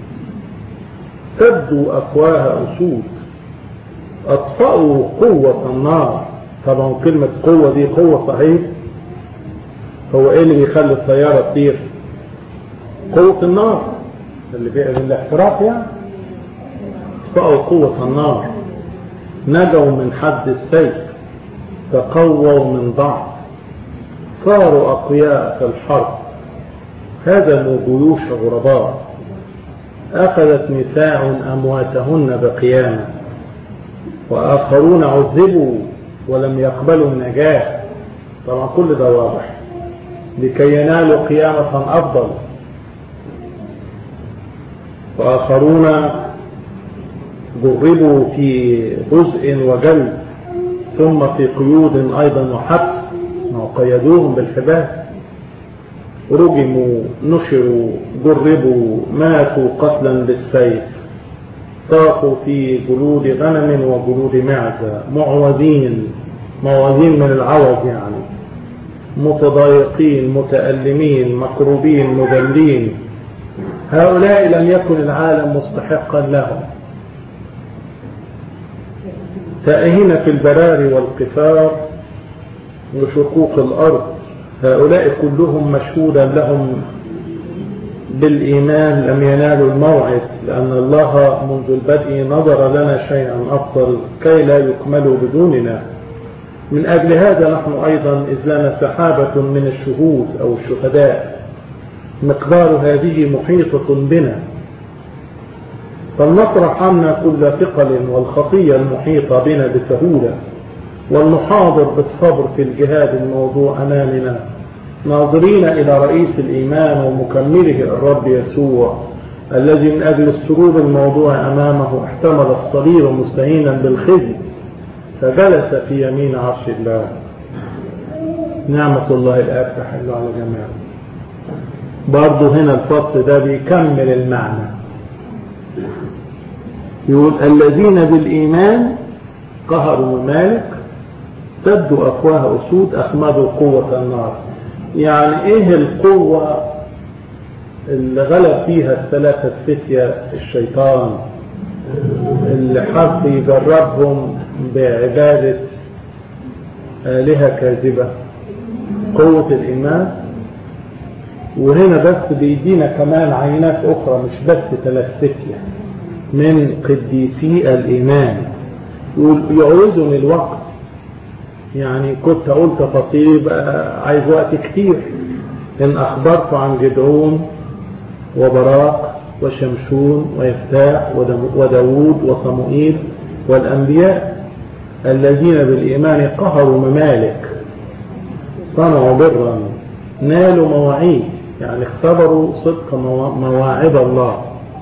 سدوا أفواه أسود أطفأوا قوة النار طبعا كلمة قوة دي قوة صحيح هو ايه اللي بيخلي السيارة تطير قوة النار اللي فيها الاحتراق يعني اطفأوا قوة النار نجوا من حد السيف تقووا من ضعف صاروا أقوياء في الحرب هزموا جيوش غرباء أخذت نساء أمواتهن بقيامة وآخرون عذبوا ولم يقبلوا النجاة طبعا كل ده واضح لكي ينالوا قيامة أفضل وآخرون جربوا في جزء وجلد ثم في قيود أيضا وحبس قيدوهم بالحبال رجموا نشروا جربوا ماتوا قتلا بالسيف طافوا في جلود غنم وجلود معزة معوزين موازين من العوز يعني متضايقين متألمين مكروبين مذلين هؤلاء لم يكن العالم مستحقا لهم تائهين في البراري والقفار وشقوق الأرض هؤلاء كلهم مشهودا لهم بالإيمان لم ينالوا الموعد لأن الله منذ البدء نظر لنا شيئا أفضل كي لا يكملوا بدوننا من أجل هذا نحن أيضا إذ لنا سحابة من الشهود أو الشهداء مقدار هذه محيطة بنا فلنطرح عنا كل ثقل والخطية المحيطة بنا بسهولة ولنحاضر بالصبر في الجهاد الموضوع أمامنا ناظرين إلى رئيس الإيمان ومكمله الرب يسوع الذي من أجل السرور الموضوع أمامه احتمل الصليب مستهينا بالخزي فجلس في يمين عرش الله نعمة الله الآب تحل على جميع برضه هنا الفصل ده بيكمل المعنى يقول الذين بالإيمان قهروا مالك سدوا أفواه أسود أخمدوا قوة النار يعني إيه القوة اللي غلب فيها الثلاثة فتية الشيطان اللي حب يجربهم بعبادة آلهة كاذبة قوة الإيمان وهنا بس بيدينا كمان عينات أخرى مش بس ثلاث فتية من قديسي الإيمان يقول يعوزني الوقت يعني كنت أقول تفاصيل يبقى عايز وقت كتير إن أخبرت عن جدعون وبراق وشمشون ويفتاح وداود وصموئيل والأنبياء الذين بالإيمان قهروا ممالك صنعوا برا نالوا مواعيد يعني اختبروا صدق مواعيد الله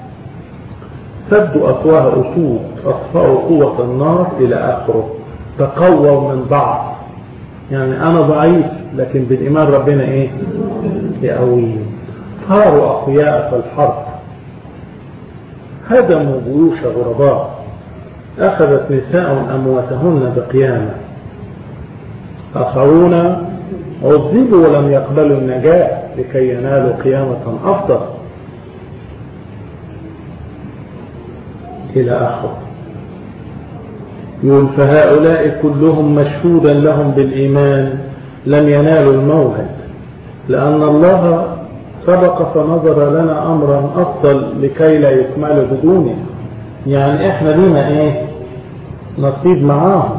سدوا أفواه أسود أطفأوا قوة النار إلى آخره تقووا من ضعف يعني أنا ضعيف لكن بالإيمان ربنا إيه يقويني صاروا أقوياء في الحرب هدموا جيوش غرباء أخذت نساء أمواتهن بقيامة آخرون عذبوا ولم يقبلوا النجاة لكي ينالوا قيامة أفضل إلى آخره يقول فهؤلاء كلهم مشهودا لهم بالإيمان لم ينالوا الموعد لأن الله سبق فنظر لنا أمرا أفضل لكي لا يكمل بدونه يعني إحنا لنا إيه نصيب معاهم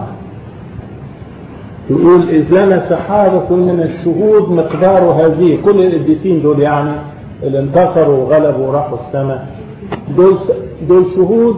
يقول إذ لنا سحابة من الشهود مقدار هذه كل القديسين دول يعني اللي انتصروا وغلبوا وراحوا السماء دول دول شهود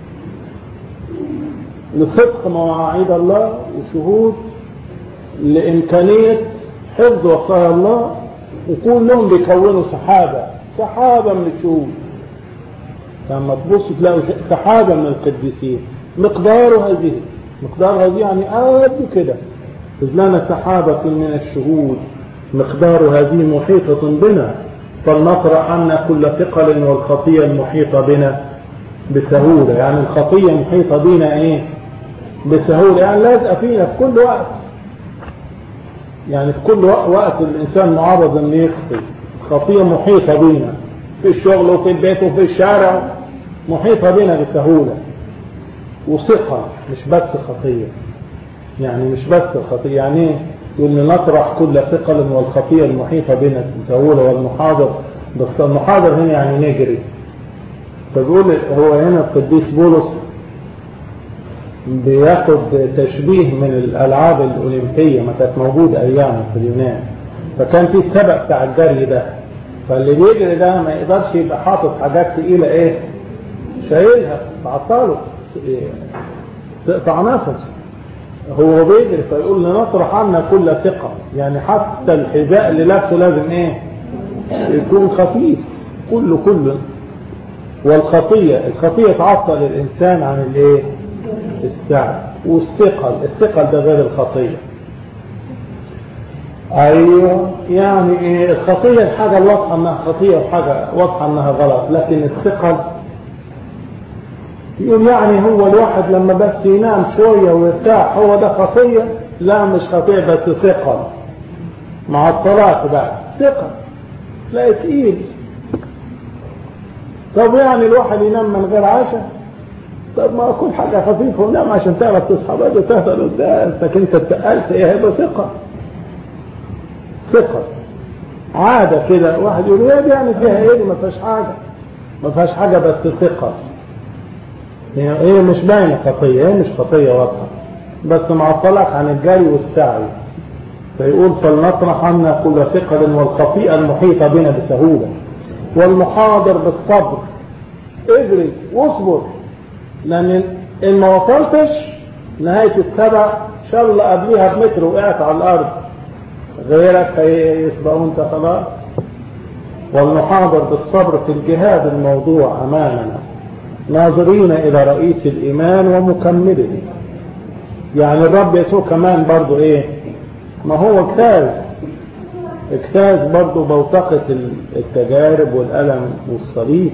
لصدق مواعيد الله وشهود لإمكانية حفظ وصايا الله وكلهم بيكونوا سحابة سحابة من الشهود لما تبص تلاقوا سحابة من القديسين مقدار هذه مقدار هذه يعني قد كده إذ لنا سحابة من الشهود مقدار هذه محيطة بنا فلنطرح عنا كل ثقل والخطية المحيطة بنا بسهولة يعني الخطية محيطة بنا ايه بسهولة يعني لازقة فينا في كل وقت يعني في كل وقت الإنسان معرض أن يخطي خطية محيطة بينا في الشغل وفي البيت وفي الشارع محيطة بنا بسهولة وثقة مش بس خطية يعني مش بس الخطية يعني ايه يقول نطرح كل ثقل والخطية المحيطة بنا بسهولة والمحاضر بس المحاضر هنا يعني نجري فبيقول هو هنا القديس بولس بياخد تشبيه من الالعاب الاولمبيه ما كانت موجوده ايامها في اليونان فكان في السبق بتاع الجري ده فاللي بيجري ده ما يقدرش يبقى حاطط حاجات تقيله ايه شايلها تعطله تقطع نفسه هو بيجري فيقول لنطرح عنا كل ثقه يعني حتى الحذاء اللي لابسه لازم ايه يكون خفيف كله كله والخطيه الخطيه تعطل الانسان عن الايه السعي والثقل الثقل ده غير الخطية ايوه يعني إيه الخطية الحاجة الواضحة انها خطية وحاجة واضحة انها غلط لكن الثقل يقول يعني هو الواحد لما بس ينام شوية ويرتاح هو ده خطية لا مش خطية بس ثقل مع الطلاق بقى ثقل تلاقي تقيل طب يعني الواحد ينام من غير عشاء طب ما كل حاجة خفيفة ونام عشان تعرف تصحى بدري تهدى قدام لكن انت اتقلت ايه هيبقى ثقة ثقة عادة كده واحد يقول ايه دي يعني فيها ايه دي ما فيهاش حاجة ما فيهاش حاجة بس ثقة هي ايه مش باينة خطية هي مش خطية واضحة بس مع الطلاق عن الجري والسعي فيقول فلنطرح عنا كل ثقل والخطيئة المحيطة بنا بسهولة والمحاضر بالصبر اجري واصبر لان ان ما وصلتش نهاية السبع ان شاء الله قبليها بمتر وقعت على الارض غيرك هيسبقوا انت خلاص والمحاضر بالصبر في الجهاد الموضوع امامنا ناظرين الى رئيس الايمان ومكمله يعني الرب يسوع كمان برضو ايه ما هو اجتاز اجتاز برضو بوتقة التجارب والألم والصليب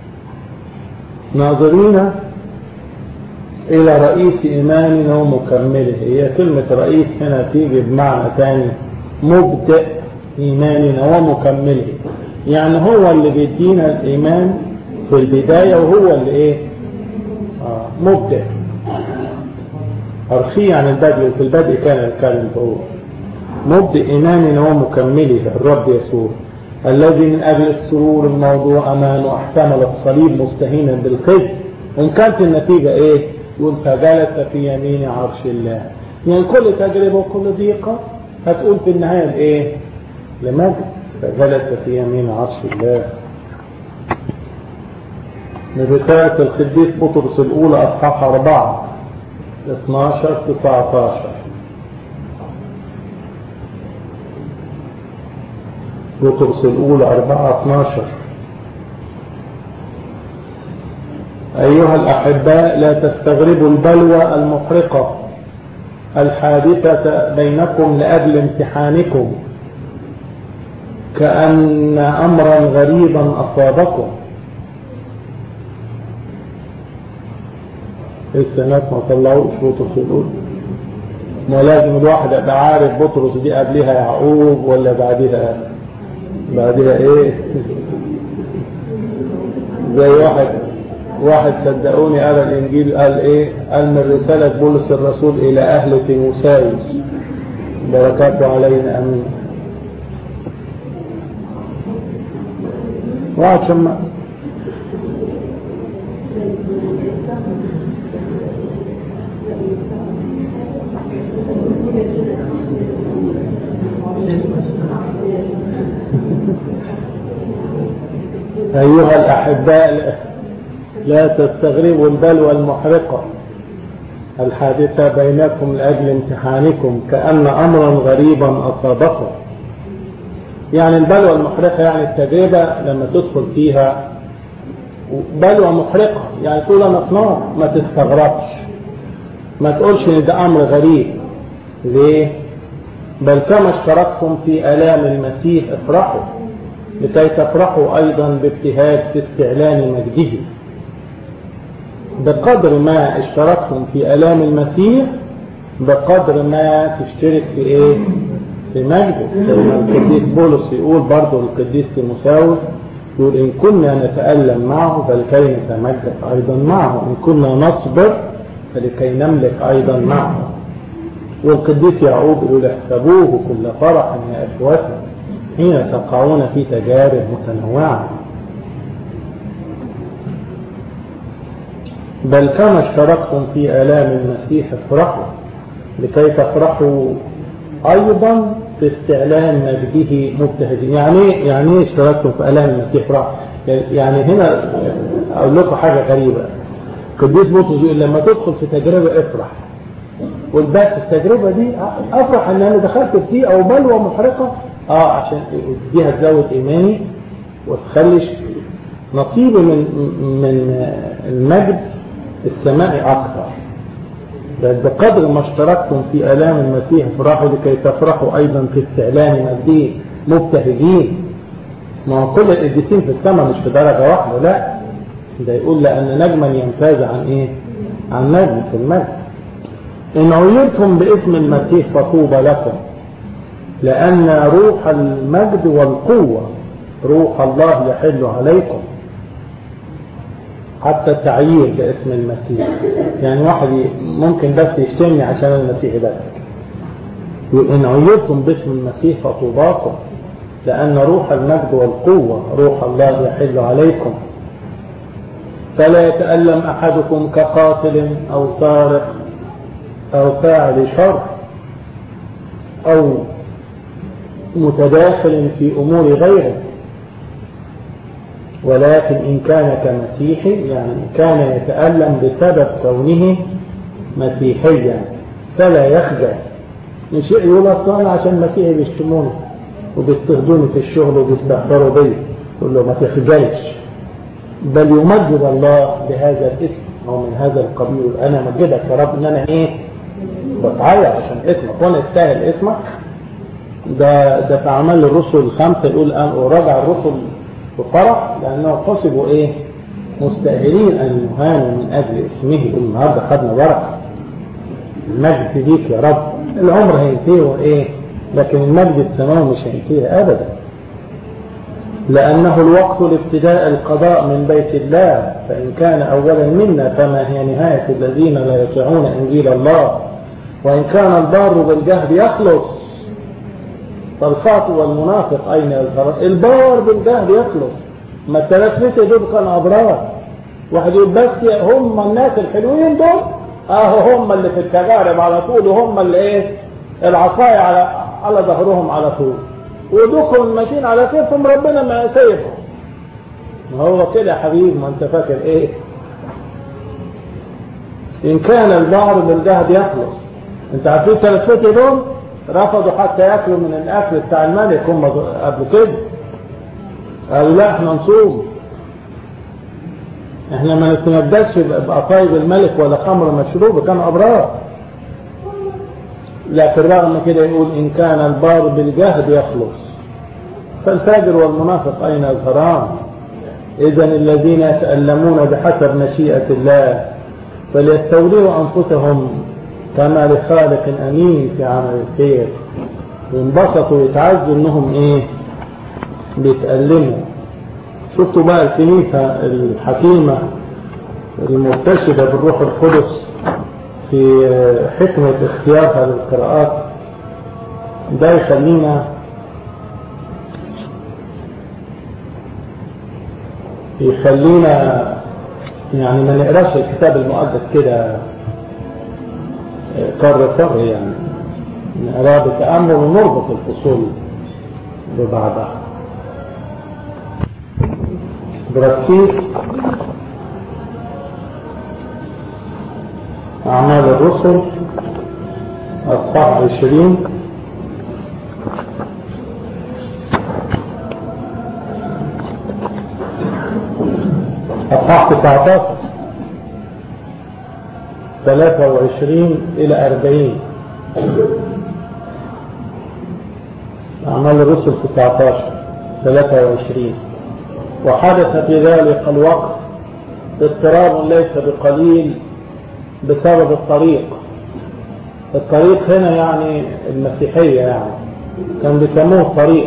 ناظرين إلى رئيس إيماننا ومكمله هي كلمة رئيس هنا تيجي بمعنى ثاني مبدأ إيماننا ومكمله يعني هو اللي بيدينا الإيمان في البداية وهو اللي إيه آه مبدأ أرخي عن البدء في البدء كان الكلم هو مبدأ إيماننا ومكمله الرب يسوع الذي من أجل السرور الموضوع أمانه احتمل الصليب مستهينا بالخزي وإن كانت النتيجة إيه؟ يقول فجلس في يمين عرش الله يعني كل تجربة وكل ضيقة هتقول في النهاية لإيه؟ لمجد فجلس في يمين عرش الله من رسالة القديس بطرس الأولى أصحاح أربعة 12 19 بطرس الأولى أربعة 12 أيها الأحباء لا تستغربوا البلوى المحرقة الحادثة بينكم لأجل امتحانكم كأن أمرا غريبا أصابكم لسه الناس ما طلعوش بطرس الأولى ما لازم الواحد يبقى عارف بطرس دي قبلها يعقوب ولا بعدها بعدها ايه زي واحد واحد صدقوني قال الانجيل قال ايه قال من رسالة بولس الرسول الى اهل تيموساوس بركاته علينا امين واحد شمع أيها الأحباء لا تستغربوا البلوى المحرقة الحادثة بينكم لأجل امتحانكم كأن أمرا غريبا أصابكم يعني البلوى المحرقة يعني التجربة لما تدخل فيها بلوى محرقة يعني تقول أنا في نار ما تستغربش ما تقولش إن ده أمر غريب ليه؟ بل كما اشتركتم في آلام المسيح افرحوا لكي تفرحوا أيضا بابتهاج في استعلان مجده بقدر ما اشتركتم في ألام المسيح بقدر ما تشترك في ايه في مجده زي ما القديس بولس يقول برضه القديس تيموساوس يقول إن كنا نتألم معه فلكي نتمجد أيضا معه إن كنا نصبر فلكي نملك أيضا معه والقديس يعقوب يقول احسبوه كل فرح يا أخوتي حين تقعون في تجارب متنوعة بل كما اشتركتم في آلام المسيح افرحوا لكي تفرحوا أيضا في استعلان مجده مبتهجين يعني يعني ايه اشتركتم في آلام المسيح افرحوا يعني هنا أقول لكم حاجة غريبة قديس بطرس يقول لما تدخل في تجربة افرح والباقي التجربة دي افرح ان انا دخلت في او بلوى محرقة اه عشان دي هتزود ايماني وتخليش نصيبي من من المجد السمائي اكثر بقدر ما اشتركتم في الام المسيح افرحوا لكي تفرحوا ايضا في استعلان مجده مبتهجين ما هو كل القديسين في السماء مش في درجة واحدة لا ده يقول لأن نجما يمتاز عن إيه عن نجم في المجد إن عيرتم باسم المسيح فطوبى لكم لأن روح المجد والقوة روح الله يحل عليكم حتى التعيير باسم المسيح يعني واحد ممكن بس يشتمني عشان المسيح بس إن عيرتم باسم المسيح فطوباكم لأن روح المجد والقوة روح الله يحل عليكم فلا يتألم أحدكم كقاتل أو سارق أو فاعل شر أو متداخل في أمور غيره ولكن إن كان كمسيحي يعني كان يتألم بسبب كونه مسيحيا فلا يخجل مش يقول أصلا عشان مسيحي بيشتموني وبيضطهدوني في الشغل وبيستهتروا بي يقول له ما تخجلش بل يمجد الله بهذا الاسم او من هذا القبيل انا مجدك يا رب ان انا ايه بتعيط عشان اسمك وانا استاهل اسمك ده ده في اعمال الرسل الخمسه يقول ان اراجع الرسل بفرح لانهم حسبوا ايه مستاهلين ان يهانوا من اجل اسمه يقول النهارده خدنا بركه المجد ليك يا رب العمر هينتهي وايه لكن المجد السماوي مش هينتهي ابدا لأنه الوقت لابتداء القضاء من بيت الله فإن كان أولا منا فما هي نهاية الذين لا يطيعون إنجيل الله وإن كان البار بالجهد يخلص فالخاطئ والمنافق أين يظهر البار بالجهد يخلص ما الثلاثة دول كانوا أبرار واحد يقول بس هم الناس الحلوين دول اهو هم اللي في التجارب على طول وهم اللي ايه العصاية على على ظهرهم على طول ودوكم ماشيين على كيفهم ربنا ما سيبهم ما هو كده يا حبيبي ما انت فاكر ايه ان كان البحر بالجهد يخلص انت عارفين ثلاثة دول رفضوا حتى ياكلوا من الاكل بتاع الملك هم قبل كده قالوا لا احنا نصوم احنا ما نتمددش بقطايب الملك ولا خمر مشروب كانوا ابرار لكن رغم كده يقول إن كان البار بالجهد يخلص فالفاجر والمنافق أين يظهران إذا الذين يتألمون بحسب مشيئة الله فليستولوا أنفسهم كما لخالق أمين في عمل الخير وانبسطوا ويتعزوا إنهم إيه بيتألموا شفتوا بقى الكنيسة الحكيمة المرتشدة بالروح القدس في حكمة اختيارها للقراءات ده يخلينا يخلينا يعني ما نقراش الكتاب المقدس كده كر كر يعني نقراه بتأمل ونربط الفصول ببعضها برسيس أعمال الرسل أصحاح عشرين أصحاح 19 23 إلى 40 أعمال الرسل 19 23 وحدث في ذلك الوقت اضطراب ليس بقليل بسبب الطريق الطريق هنا يعني المسيحية يعني كان بيسموه الطريق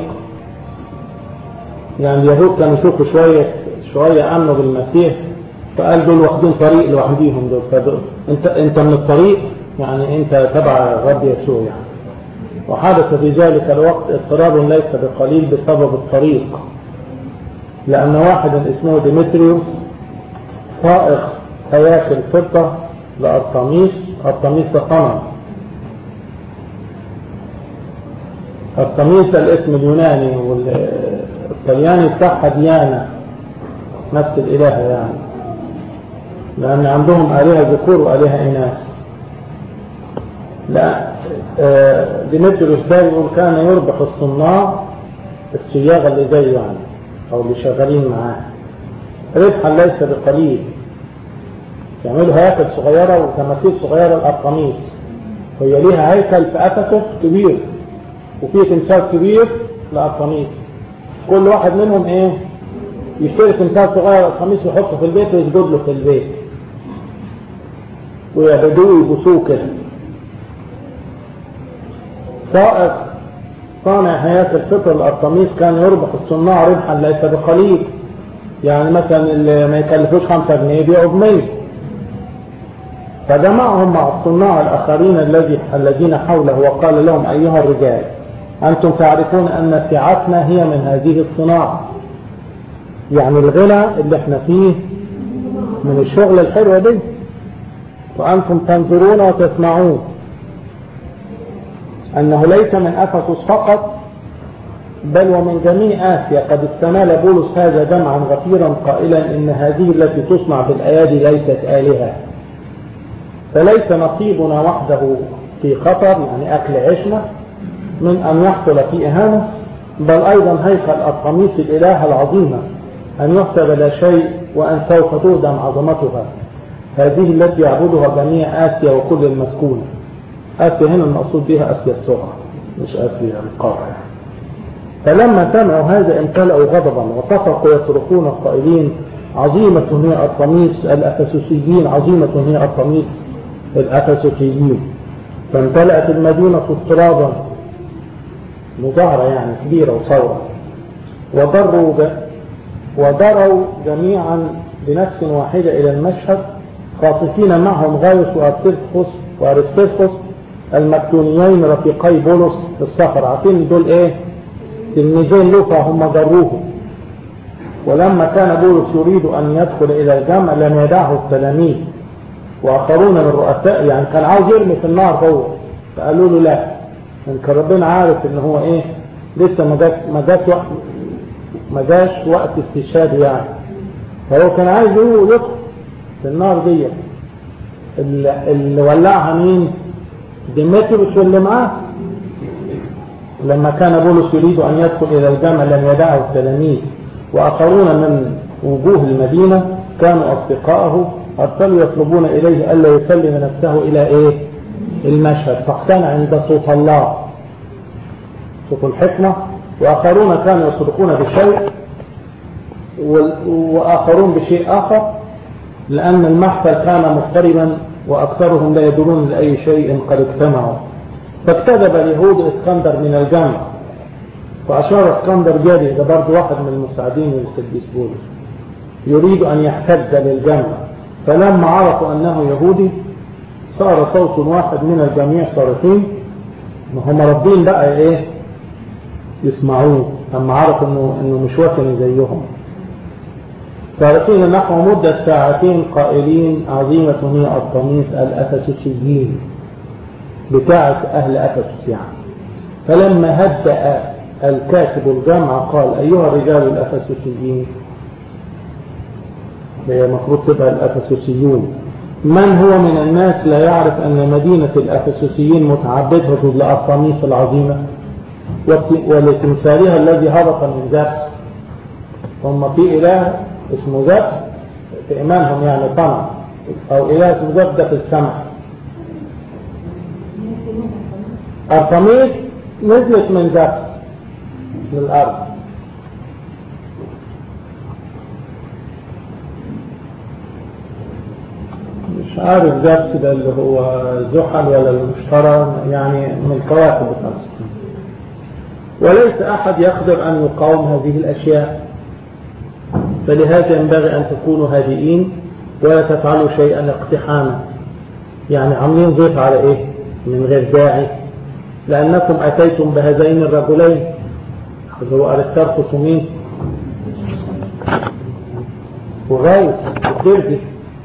يعني اليهود كانوا يشوفوا شوية شوية أمنوا بالمسيح فقال دول واخدين طريق لوحديهم دول فدول انت انت من الطريق يعني انت تبع رب يسوع يعني وحدث في ذلك الوقت اضطراب ليس بقليل بسبب الطريق لأن واحدا اسمه ديمتريوس صائغ هياكل فضة لأرطميس أرطميس ده صنم أرطميس الاسم اليوناني والطلياني بتاعها ديانا نفس الإله يعني لأن عندهم آلهة ذكور وآلهة إناث لا ديمتريوس ده يقول كان يربح الصناع الصياغة اللي زيه يعني أو اللي شغالين معاه ربحا ليس بقليل يعملوا هياكل صغيرة وتماثيل صغيرة الأرقميس هي ليها هيكل في أفسس كبير وفيه تمثال كبير لأرقميس كل واحد منهم إيه يشتري تمثال صغير القميص ويحطه في البيت ويسجد له في البيت ويعبدوه ويبوسوه كده صائغ صانع هياكل فطر القميص كان يربح الصناع ربحا ليس بقليل يعني مثلا اللي ما يكلفوش خمسة جنيه يبيعوا بمية فجمعهم مع الصناع الآخرين الذي الذين حوله وقال لهم أيها الرجال أنتم تعرفون أن سعتنا هي من هذه الصناعة يعني الغنى اللي احنا فيه من الشغل الحلوة دي وأنتم تنظرون وتسمعون أنه ليس من أفسس فقط بل ومن جميع آسيا قد استمال بولس هذا جمعا غفيرا قائلا إن هذه التي تصنع بالأيادي ليست آلهة فليس نصيبنا وحده في خطر يعني أكل عيشنا من أن يحصل في إهانة بل أيضا هيكل القميص الإله العظيمة أن يحسب لا شيء وأن سوف تهدم عظمتها هذه التي يعبدها جميع آسيا وكل المسكونة آسيا هنا المقصود بها آسيا الصغرى مش آسيا القارة فلما سمعوا هذا امتلأوا غضبا واتفقوا يصرخون قائلين عظيمة هي القميص الأفسسيين عظيمة هي القميص الأفسسيين فامتلأت المدينة اضطرابا مظاهرة يعني كبيرة وثورة وضروا ودروا جميعا بنفس واحدة إلى المشهد خاطفين معهم غايوس وأرسطس وأرسطس المكتونيين رفيقي بولس في السفر عارفين دول إيه؟ تلميذين لوقا هم ضروه ولما كان بولس يريد أن يدخل إلى الجمع لم يدعه التلاميذ وآخرون من الرؤساء يعني كان عاوز يرمي في النار هو فقالوا له لا ان كان ربنا عارف ان هو ايه لسه ما جاش ما جاش وقت ما جاش وقت استشهاد يعني فهو كان عايز هو يدخل في النار دي اللي, اللي ولعها مين ديمتريوس واللي معاه لما كان بولس يريد ان يدخل الى الجامع لم يدعه التلاميذ واخرون من وجوه المدينه كانوا اصدقائه ارسلوا يطلبون اليه الا يسلم نفسه الى ايه المشهد فاقتنع عند صوت الله صوت الحكمة وآخرون كانوا يصدقون بشيء وآخرون بشيء آخر لأن المحفل كان مضطربا وأكثرهم لا يدرون لأي شيء قد اجتمعوا فاكتذب اليهود اسكندر من الجمع فأشار اسكندر جاري ده برضه واحد من المساعدين للقديس بولس يريد أن يحتج للجمع فلما عرفوا أنه يهودي صار صوت واحد من الجميع صارخين ما هم ربين بقى ايه يسمعوه لما عرفوا انه انه مش وثني زيهم صارخين نحو مدة ساعتين قائلين عظيمة هي القميص الأفسسيين بتاعة أهل أفسس يعني فلما هدأ الكاتب الجامعة قال أيها الرجال الأفسسيين هي المفروض تبقى الأفسسيون من هو من الناس لا يعرف أن مدينة الأفسسيين متعبدة للأرطميس العظيمة ولتمثالها الذي هبط من زفس هم في إله اسمه زفس في إيمانهم يعني طمع أو إله اسمه زفس ده في السماء أرطميس نزلت من زفس للأرض مش عارف ذات ده اللي هو زحل ولا المشتري يعني من الكواكب الخمسة وليس أحد يقدر أن يقاوم هذه الأشياء فلهذا ينبغي أن تكونوا هادئين ولا تفعلوا شيئا اقتحاما يعني عاملين ضيف على إيه من غير داعي لأنكم أتيتم بهذين الرجلين اللي هو أرسترخس ومين وغاية الدرجي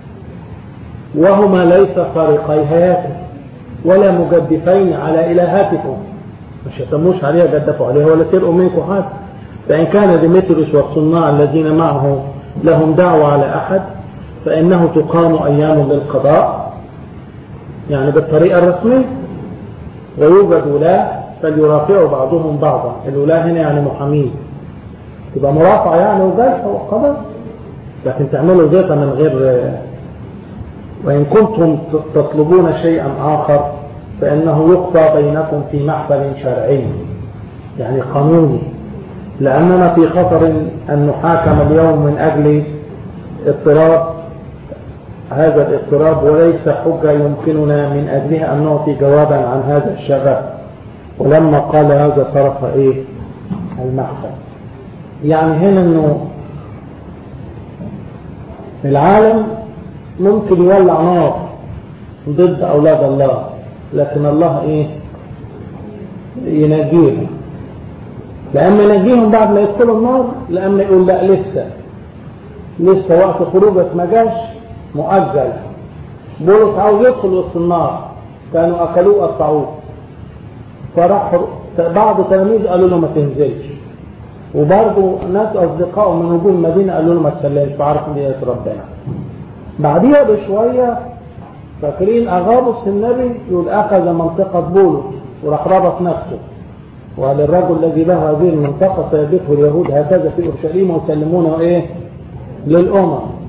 وهما ليس خارقي هياتم ولا مجدفين على إلهاتكم مش يسموش عليها جدفوا عليها ولا سرقوا منكم حاجة فإن كان ديمتريوس والصناع الذين معه لهم دعوة على أحد فإنه تقام أيام للقضاء يعني بالطريقة الرسمية ويوجد ولاة فليرافعوا بعضهم بعضا الولاة هنا يعني محامين تبقى مرافعة يعني وجلسة وقضاء لكن تعملوا ذلك من غير وإن كنتم تطلبون شيئا آخر فإنه يقضى بينكم في محفل شرعي يعني قانوني لأننا في خطر أن نحاكم اليوم من أجل اضطراب هذا الاضطراب وليس حجة يمكننا من أجلها أن نعطي جوابا عن هذا الشغف ولما قال هذا صرف إيه المحفل يعني هنا أنه العالم ممكن يولع نار ضد أولاد الله لكن الله إيه ينجيهم لأما ينجيهم بعد ما يدخلوا النار لأما يقول لا لسه لسه وقت خروجك ما جاش مؤجل بولس عاوز يدخل وسط النار كانوا أكلوه قطعوه فراح بعض تلاميذ قالوا له ما تنزلش وبرضه ناس أصدقائه من وجوه المدينة قالوا له ما تسلمش فعرف ان دي ربنا بعديها بشوية فاكرين أغابس النبي يقول أخذ منطقة بولس وراح ربط نفسه وقال الرجل الذي له هذه المنطقة سيبته اليهود هكذا في أورشليم ويسلمونه إيه للأمم